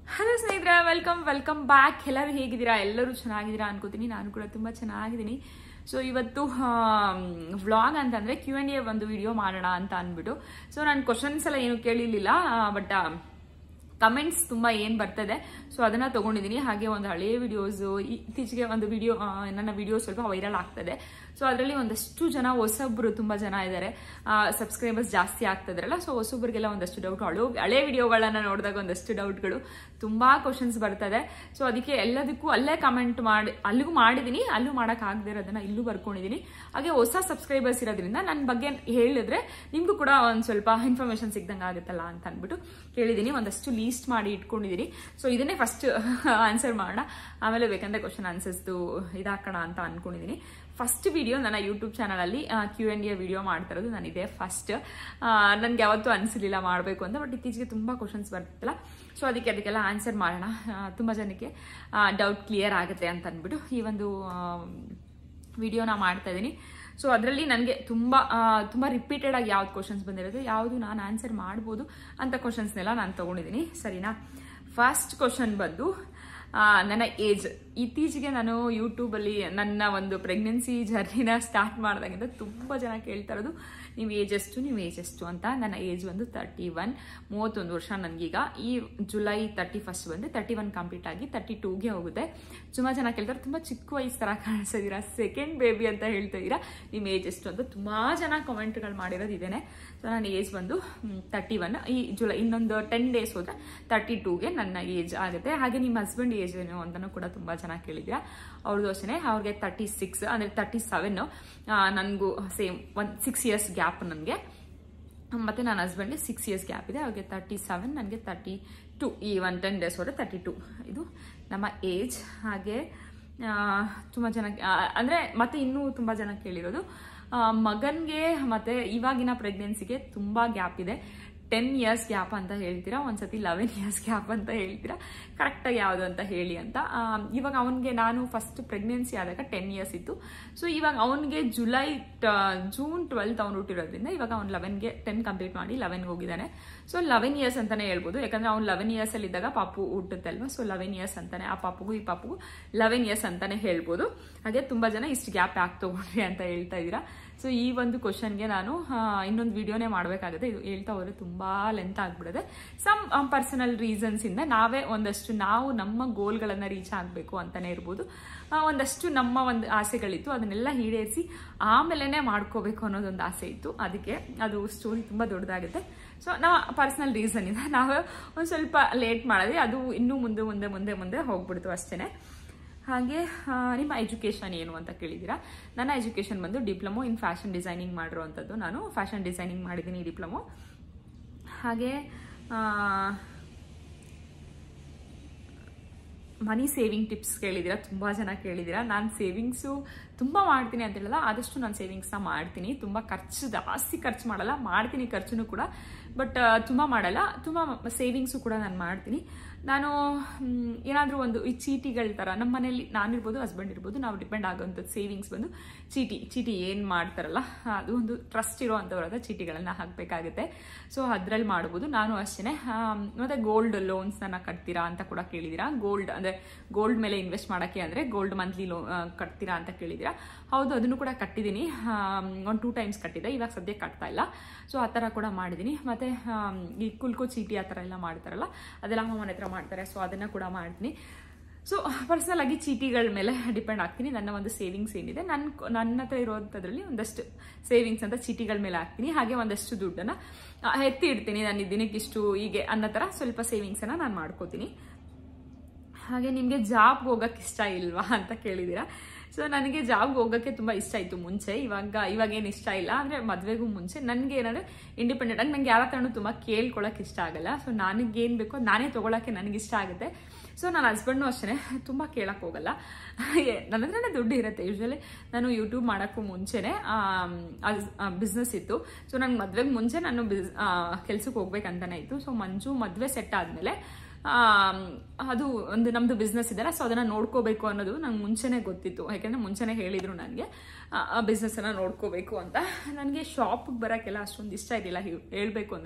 hello ಸ್ನೇಹಿತರೆ welcome welcome back ಎಲ್ಲರೂ ಹೇಗಿದ್ದೀರಾ ಎಲ್ಲರೂ ಚೆನ್ನಾಗಿದ್ದೀರಾ ಅನ್ಕೋತೀನಿ ನಾನು ಕೂಡ ತುಂಬ ಚೆನ್ನಾಗಿದ್ದೀನಿ ಸೊ ಇವತ್ತು ವ್ಲಾಗ್ ಅಂತಂದರೆ ಕ್ಯೂ ಆ್ಯಂಡ್ ಎ ಒಂದು ವಿಡಿಯೋ ಮಾಡೋಣ ಅಂತ ಅಂದ್ಬಿಟ್ಟು ಸೊ ನಾನು ಕ್ವಶನ್ಸ್ ಎಲ್ಲ ಏನು ಕೇಳಿರಲಿಲ್ಲ ಬಟ್ ಕಮೆಂಟ್ಸ್ ತುಂಬ ಏನು ಬರ್ತದೆ ಸೊ ಅದನ್ನ ತಗೊಂಡಿದ್ದೀನಿ ಹಾಗೆ ಒಂದು ಹಳೆಯ ವಿಡಿಯೋಸು ಇತ್ತೀಚೆಗೆ ಒಂದು ವಿಡಿಯೋ ನನ್ನ ವಿಡಿಯೋ ಸ್ವಲ್ಪ ವೈರಲ್ ಆಗ್ತದೆ ಸೊ ಅದರಲ್ಲಿ ಒಂದಷ್ಟು ಜನ ಹೊಸಬ್ರು ತುಂಬ ಜನ ಇದ್ದಾರೆ ಸಬ್ಸ್ಕ್ರೈಬರ್ಸ್ ಜಾಸ್ತಿ ಆಗ್ತದ್ರಲ್ಲ ಸೊ ಹೊಸಬ್ರಿಗೆಲ್ಲ ಒಂದಷ್ಟು ಡೌಟ್ ಹಳೆ ಹಳೆ ವಿಡಿಯೋಗಳನ್ನ ನೋಡಿದಾಗ ಒಂದಷ್ಟು ಡೌಟ್ಗಳು ತುಂಬ ಕ್ವಶನ್ಸ್ ಬರ್ತದೆ ಸೊ ಅದಕ್ಕೆ ಎಲ್ಲದಕ್ಕೂ ಅಲ್ಲೇ ಕಮೆಂಟ್ ಮಾಡಿ ಅಲ್ಲಿಗೂ ಮಾಡಿದ್ದೀನಿ ಅಲ್ಲೂ ಮಾಡೋಕ್ಕಾಗದೇ ಇರೋದನ್ನ ಇಲ್ಲೂ ಬರ್ಕೊಂಡಿದ್ದೀನಿ ಹಾಗೆ ಹೊಸ ಸಬ್ಸ್ಕ್ರೈಬರ್ಸ್ ಇರೋದ್ರಿಂದ ನನ್ನ ಬಗ್ಗೆ ಹೇಳಿದ್ರೆ ನಿಮಗೂ ಕೂಡ ಒಂದು ಸ್ವಲ್ಪ ಇನ್ಫಾರ್ಮೇಶನ್ ಸಿಗ್ದಂಗೆ ಆಗುತ್ತಲ್ಲ ಅಂತ ಅಂದ್ಬಿಟ್ಟು ಕೇಳಿದ್ದೀನಿ ಒಂದಷ್ಟು ಲೀಸ್ಟ್ ಮಾಡಿ ಇಟ್ಕೊಂಡಿದ್ದೀನಿ ಸೊ ಇದನ್ನೇ ಫಸ್ಟ್ ಆನ್ಸರ್ ಮಾಡೋಣ ಆಮೇಲೆ ಬೇಕಂದ್ರೆ ಕ್ವಶನ್ ಆನ್ಸರ್ಸ್ದು ಇದಾಕೋಣ ಅಂತ ಅಂದ್ಕೊಂಡಿದ್ದೀನಿ ಫಸ್ಟ್ ವಿಡಿಯೋ ನನ್ನ ಯೂಟ್ಯೂಬ್ ಚಾನಲಲ್ಲಿ ಕ್ಯೂ ಎನ್ ಡಿ ವಿಡಿಯೋ ಮಾಡ್ತಾ ಇರೋದು ನಾನಿದೆ ಫಸ್ಟ್ ನನಗೆ ಯಾವತ್ತೂ ಅನಿಸಲಿಲ್ಲ ಮಾಡಬೇಕು ಅಂತ ಬಟ್ ಇತ್ತೀಚೆಗೆ ತುಂಬ ಕ್ವಶನ್ಸ್ ಬರ್ತಿಲ್ಲ ಸೊ ಅದಕ್ಕೆ ಅದಕ್ಕೆಲ್ಲ ಆನ್ಸರ್ ಮಾಡೋಣ ತುಂಬ ಜನಕ್ಕೆ ಡೌಟ್ ಕ್ಲಿಯರ್ ಆಗುತ್ತೆ ಅಂತ ಅಂದ್ಬಿಟ್ಟು ಈ ಒಂದು ವಿಡಿಯೋನ ಮಾಡ್ತಾ ಇದ್ದೀನಿ ಸೊ ಅದರಲ್ಲಿ ನನಗೆ ತುಂಬ ತುಂಬ ರಿಪೀಟೆಡ್ ಆಗಿ ಯಾವ್ದು ಕ್ವಶನ್ಸ್ ಬಂದಿರುತ್ತೆ ಯಾವುದು ನಾನು ಆನ್ಸರ್ ಮಾಡ್ಬೋದು ಅಂತ ಕ್ವಶನ್ಸ್ನೆಲ್ಲ ನಾನು ತೊಗೊಂಡಿದ್ದೀನಿ ಸರಿನಾ ಫಸ್ಟ್ ಕ್ವಶನ್ ಬಂದು ನನ್ನ ಏಜ್ ಇತ್ತೀಚೆಗೆ ನಾನು ಯೂಟ್ಯೂಬಲ್ಲಿ ನನ್ನ ಒಂದು ಪ್ರೆಗ್ನೆನ್ಸಿ ಜರ್ನಿನ ಸ್ಟಾರ್ಟ್ ಮಾಡಿದಾಗಿಂದ ತುಂಬ ಜನ ಕೇಳ್ತಾ ಇರೋದು ನೀವು ಏಜ್ ಎಷ್ಟು ನೀವು ಏಜ್ ಎಷ್ಟು ಅಂತ ನನ್ನ ಏಜ್ ಒಂದು ತರ್ಟಿ ಒನ್ ಮೂವತ್ತೊಂದು ವರ್ಷ ನನಗೀಗ ಈ ಜುಲೈ ತರ್ಟಿ ಫಸ್ಟ್ ಬಂದು ತರ್ಟಿ ಒನ್ ಕಂಪ್ಲೀಟ್ ಆಗಿ ತರ್ಟಿ ಟೂಗೆ ಹೋಗುತ್ತೆ ತುಂಬ ಜನ ಕೇಳ್ತಾರೆ ತುಂಬ ಚಿಕ್ಕ ವಯಸ್ಸು ಥರ ಕಾಣಿಸ್ತಿದ್ದೀರಾ ಸೆಕೆಂಡ್ ಬೇಬಿ ಅಂತ ಹೇಳ್ತಾ ಇದ್ದೀರಾ ನಿಮ್ಮ ಏಜ್ ಎಷ್ಟು ಅಂತ ತುಂಬ ಜನ ಕಮೆಂಟ್ಗಳು ಮಾಡಿರೋದು ಇದೇನೆ ಸೊ ನನ್ನ ಏಜ್ ಬಂದು ತರ್ಟಿ ಒನ್ ಈ ಜುಲೈ ಇನ್ನೊಂದು ಟೆನ್ ಡೇಸ್ ಹೋದರೆ ತರ್ಟಿ ಟೂಗೆ ನನ್ನ ಏಜ್ ಆಗುತ್ತೆ ಹಾಗೆ ನಿಮ್ಮ ಹಸ್ಬೆಂಡ್ ಏಜ್ ಏನು ಅಂತಲೂ ಕೂಡ ತುಂಬ ಚೆನ್ನಾಗಿ ಕೇಳಿದ್ದೀರಾ ಅವ್ರದ್ದು ಅಷ್ಟೇ ಅವ್ರಿಗೆ ತರ್ಟಿ ಸಿಕ್ಸ್ ಅಂದರೆ ತರ್ಟಿ ಸೆವೆನ್ನು ನನಗೂ ಸೇಮ್ ಒಂದು ಸಿಕ್ಸ್ ಇಯರ್ಸ್ ಗ್ಯಾಪ್ ನನಗೆ ಮತ್ತು ನನ್ನ ಹಸ್ಬೆಂಡ್ಗೆ ಸಿಕ್ಸ್ ಇಯರ್ಸ್ ಗ್ಯಾಪ್ ಇದೆ ಅವ್ರಿಗೆ ತರ್ಟಿ ಸೆವೆನ್ ನನಗೆ ತರ್ಟಿ ಟು ಈ ಒನ್ ಟೆನ್ ಡೇಸ್ ಹೋದರೆ ತರ್ಟಿ ಟು ಇದು ನಮ್ಮ ಏಜ್ ಹಾಗೆ ತುಂಬ ಜನ ಅಂದರೆ ಮತ್ತೆ ಇನ್ನೂ ತುಂಬ ಜನ ಕೇಳಿರೋದು ಮಗನಿಗೆ ಮತ್ತು ಇವಾಗಿನ ಪ್ರೆಗ್ನೆನ್ಸಿಗೆ ತುಂಬ ಗ್ಯಾಪ್ ಇದೆ ಟೆನ್ ಇಯರ್ಸ್ ಗ್ಯಾಪ್ ಅಂತ ಹೇಳ್ತೀರಾ ಒಂದ್ಸತಿ ಲೆವೆನ್ ಇಯರ್ಸ್ ಗ್ಯಾಪ್ ಅಂತ ಹೇಳ್ತೀರಾ ಕರೆಕ್ಟಾಗಿ ಯಾವುದು ಅಂತ ಹೇಳಿ ಅಂತ ಇವಾಗ ಅವನಿಗೆ ನಾನು ಫಸ್ಟ್ ಪ್ರೆಗ್ನೆನ್ಸಿ ಆದಾಗ ಟೆನ್ ಇಯರ್ಸ್ ಇತ್ತು ಸೊ ಇವಾಗ ಅವನಿಗೆ ಜುಲೈ ಜೂನ್ ಟ್ವೆಲ್ತ್ ಅವ್ನು ಹುಟ್ಟಿರೋದ್ರಿಂದ ಇವಾಗ ಅವ್ನು ಲೆವೆನ್ಗೆ ಟೆನ್ ಕಂಪ್ಲೀಟ್ ಮಾಡಿ ಲೆವೆನ್ಗೆ ಹೋಗಿದ್ದಾನೆ ಸೊ ಲೆವೆನ್ ಇಯರ್ಸ್ ಅಂತಾನೆ ಹೇಳ್ಬೋದು ಯಾಕಂದ್ರೆ ಅವ್ನು ಲೆವೆನ್ ಇಯರ್ಸ್ ಅಲ್ಲಿ ಇದ್ದಾಗ ಪಾಪು ಹುಟ್ಟುತ್ತೆ ಅಲ್ವಾ ಸೊ ಲೆವೆನ್ ಇಯರ್ಸ್ ಅಂತಾನೆ ಆ ಪಾಪುಗೂ ಈ ಪಾಪುಗೂ ಲೆವೆನ್ ಇಯರ್ಸ್ ಅಂತಾನೆ ಹೇಳ್ಬೋದು ಹಾಗೆ ತುಂಬಾ ಜನ ಇಷ್ಟು ಗ್ಯಾಪ್ ಯಾಕೆ ತಗೊಂಡ್ರಿ ಅಂತ ಹೇಳ್ತಾ ಇದ್ದೀರಾ ಸೊ ಈ ಒಂದು ಕ್ವಶನ್ಗೆ ನಾನು ಇನ್ನೊಂದು ವಿಡಿಯೋನೇ ಮಾಡಬೇಕಾಗುತ್ತೆ ಇದು ಹೇಳ್ತಾ ಹೋದ್ರೆ ತುಂಬಾ ಲೆಂತ್ ಆಗ್ಬಿಡುತ್ತೆ ಸಮ್ ಪರ್ಸನಲ್ ರೀಸನ್ಸ್ ಇಂದ ನಾವೇ ಒಂದಷ್ಟು ನಾವು ನಮ್ಮ ಗೋಲ್ಗಳನ್ನ ರೀಚ್ ಆಗಬೇಕು ಅಂತಾನೆ ಇರ್ಬೋದು ಒಂದಷ್ಟು ನಮ್ಮ ಒಂದು ಆಸೆಗಳಿತ್ತು ಅದನ್ನೆಲ್ಲ ಈಡೇರಿಸಿ ಆಮೇಲೆ ಮಾಡ್ಕೋಬೇಕು ಅನ್ನೋದೊಂದು ಆಸೆ ಇತ್ತು ಅದಕ್ಕೆ ಅದು ಸ್ಟೋರಿ ತುಂಬ ದೊಡ್ಡದಾಗುತ್ತೆ ಸೊ ನಾವು ಪರ್ಸನಲ್ ರೀಸನ್ ಇದೆ ನಾವೇ ಒಂದು ಸ್ವಲ್ಪ ಲೇಟ್ ಮಾಡಿದ್ವಿ ಅದು ಇನ್ನೂ ಮುಂದೆ ಮುಂದೆ ಮುಂದೆ ಮುಂದೆ ಹೋಗ್ಬಿಡ್ತು ಅಷ್ಟೇ ಹಾಗೆ ನಿಮ್ಮ ಎಜುಕೇಷನ್ ಏನು ಅಂತ ಕೇಳಿದ್ದೀರಾ ನನ್ನ ಎಜುಕೇಷನ್ ಬಂದು ಡಿಪ್ಲೊಮೊ ಇನ್ ಫ್ಯಾಷನ್ ಡಿಸೈನಿಂಗ್ ಮಾಡಿರುವಂಥದ್ದು ನಾನು ಫ್ಯಾಷನ್ ಡಿಸೈನಿಂಗ್ ಮಾಡಿದ್ದೀನಿ ಡಿಪ್ಲೊಮೊ ಹಾಗೆ ಮನಿ ಸೇವಿಂಗ್ ಟಿಪ್ಸ್ ಕೇಳಿದ್ದೀರಾ ತುಂಬ ಜನ ಕೇಳಿದ್ದೀರಾ ನಾನು ಸೇವಿಂಗ್ಸು ತುಂಬ ಮಾಡ್ತೀನಿ ಅಂತ ಹೇಳಲ್ಲ ಆದಷ್ಟು ನಾನು ಸೇವಿಂಗ್ಸ್ನ ಮಾಡ್ತೀನಿ ತುಂಬ ಖರ್ಚು ಜಾಸ್ತಿ ಖರ್ಚು ಮಾಡಲ್ಲ ಮಾಡ್ತೀನಿ ಖರ್ಚುನು ಕೂಡ ಬಟ್ ತುಂಬ ಮಾಡಲ್ಲ ತುಂಬ ಸೇವಿಂಗ್ಸು ಕೂಡ ನಾನು ಮಾಡ್ತೀನಿ ನಾನು ಏನಾದರೂ ಒಂದು ಈ ಚೀಟಿಗಳ ಥರ ನಮ್ಮ ಮನೇಲಿ ನಾನಿರ್ಬೋದು ಹಸ್ಬೆಂಡ್ ಇರ್ಬೋದು ನಾವು ಡಿಪೆಂಡ್ ಆಗೋವಂಥದ್ದು ಸೇವಿಂಗ್ಸ್ ಬಂದು ಚೀಟಿ ಚೀಟಿ ಏನು ಮಾಡ್ತಾರಲ್ಲ ಅದು ಒಂದು ಟ್ರಸ್ಟ್ ಇರೋ ಅಂಥವ್ರಾದ ಚೀಟಿಗಳನ್ನು ಹಾಕಬೇಕಾಗುತ್ತೆ ಸೊ ಅದರಲ್ಲಿ ಮಾಡ್ಬೋದು ನಾನು ಅಷ್ಟೇ ಮತ್ತು ಗೋಲ್ಡ್ ಲೋನ್ಸ್ನ ಕಟ್ತೀರಾ ಅಂತ ಕೂಡ ಕೇಳಿದ್ದೀರಾ ಗೋಲ್ಡ್ ಅಂದರೆ ಗೋಲ್ಡ್ ಮೇಲೆ ಇನ್ವೆಸ್ಟ್ ಮಾಡೋಕ್ಕೆ ಅಂದರೆ ಗೋಲ್ಡ್ ಮಂತ್ಲಿ ಲೋ ಕಟ್ತೀರಾ ಅಂತ ಕೇಳಿದ್ದೀರಾ ಹೌದು ಅದನ್ನು ಕೂಡ ಕಟ್ಟಿದ್ದೀನಿ ಒಂದು ಟೂ ಟೈಮ್ಸ್ ಕಟ್ಟಿದೆ ಇವಾಗ ಸದ್ಯಕ್ಕೆ ಕಟ್ತಾ ಇಲ್ಲ ಸೊ ಆ ಥರ ಕೂಡ ಮಾಡಿದ್ದೀನಿ ಮತ್ತು ಈ ಕುಲ್ಕೋ ಚೀಟಿ ಆ ಥರ ಎಲ್ಲ ಮಾಡ್ತಾರಲ್ಲ ಅದೆಲ್ಲ ಅಮ್ಮ ಮನೆ ಹತ್ರ ಮಾಡ್ತಾರೆ ಸೊ ಅದನ್ನು ಕೂಡ ಮಾಡ್ತೀನಿ ಸೊ ಪರ್ಸನಲ್ ಆಗಿ ಚೀಟಿಗಳ ಮೇಲೆ ಡಿಪೆಂಡ್ ಆಗ್ತೀನಿ ನನ್ನ ಒಂದು ಸೇವಿಂಗ್ಸ್ ಏನಿದೆ ನನ್ನ ನನ್ನ ಹತ್ರ ಇರೋವಂಥದ್ರಲ್ಲಿ ಒಂದಷ್ಟು ಸೇವಿಂಗ್ಸ್ ಅಂತ ಚೀಟಿಗಳ ಮೇಲೆ ಹಾಕ್ತೀನಿ ಹಾಗೆ ಒಂದಷ್ಟು ದುಡ್ಡನ್ನು ಎತ್ತಿ ಇಡ್ತೀನಿ ನಾನು ದಿನಕ್ಕಿಷ್ಟು ಹೀಗೆ ಅನ್ನೋ ಥರ ಸ್ವಲ್ಪ ಸೇವಿಂಗ್ಸನ್ನು ನಾನು ಮಾಡ್ಕೋತೀನಿ ಹಾಗೆ ನಿಮಗೆ ಜಾಬ್ಗೆ ಹೋಗೋಕ್ಕೆ ಇಷ್ಟ ಇಲ್ವಾ ಅಂತ ಕೇಳಿದ್ದೀರಾ ಸೊ ನನಗೆ ಜಾಬ್ಗೆ ಹೋಗೋಕ್ಕೆ ತುಂಬ ಇಷ್ಟ ಇತ್ತು ಮುಂಚೆ ಇವಾಗ ಇವಾಗ ಏನು ಇಷ್ಟ ಇಲ್ಲ ಅಂದರೆ ಮದುವೆಗೂ ಮುಂಚೆ ನನಗೆ ಏನಂದರೆ ಇಂಡಿಪೆಂಡೆಂಟ್ ಆಗಿ ನಂಗೆ ಯಾರ ಹತ್ರನೂ ತುಂಬ ಕೇಳ್ಕೊಳ್ಳೋಕೆ ಇಷ್ಟ ಆಗಲ್ಲ ಸೊ ನನಗೇನು ಬೇಕೋ ನಾನೇ ತೊಗೊಳಕ್ಕೆ ನನಗೆ ಇಷ್ಟ ಆಗುತ್ತೆ ಸೊ ನನ್ನ ಹಸ್ಬೆಂಡ್ನು ಅಷ್ಟೇ ತುಂಬ ಕೇಳಕ್ಕೆ ಹೋಗಲ್ಲ ನನ್ನ ಹತ್ರನೇ ದುಡ್ಡು ಇರುತ್ತೆ ಯೂಶ್ವಲಿ ನಾನು ಯೂಟ್ಯೂಬ್ ಮಾಡೋಕ್ಕೂ ಮುಂಚೆನೇ ಬಿಸ್ನೆಸ್ ಇತ್ತು ಸೊ ನಂಗೆ ಮದುವೆಗೆ ಮುಂಚೆ ನಾನು ಬಿಸ್ ಕೆಲ್ಸಕ್ಕೆ ಹೋಗ್ಬೇಕಂತಾನೆ ಇತ್ತು ಸೊ ಮಂಜು ಮದುವೆ ಸೆಟ್ ಆದಮೇಲೆ ಅದು ಒಂದು ನಮ್ಮದು ಬಿಸ್ನೆಸ್ ಇದೆಲ್ಲ ಸೊ ಅದನ್ನು ನೋಡ್ಕೋಬೇಕು ಅನ್ನೋದು ನಂಗೆ ಮುಂಚೆನೇ ಗೊತ್ತಿತ್ತು ಯಾಕೆಂದರೆ ಮುಂಚೆನೇ ಹೇಳಿದರು ನನಗೆ ಆ ಬಿಸ್ನೆಸ್ಸನ್ನು ನೋಡ್ಕೋಬೇಕು ಅಂತ ನನಗೆ ಶಾಪಿಗೆ ಬರೋಕ್ಕೆಲ್ಲ ಅಷ್ಟೊಂದು ಇಷ್ಟ ಇರಲಿಲ್ಲ ಹೇಳಬೇಕು ಅಂದರೆ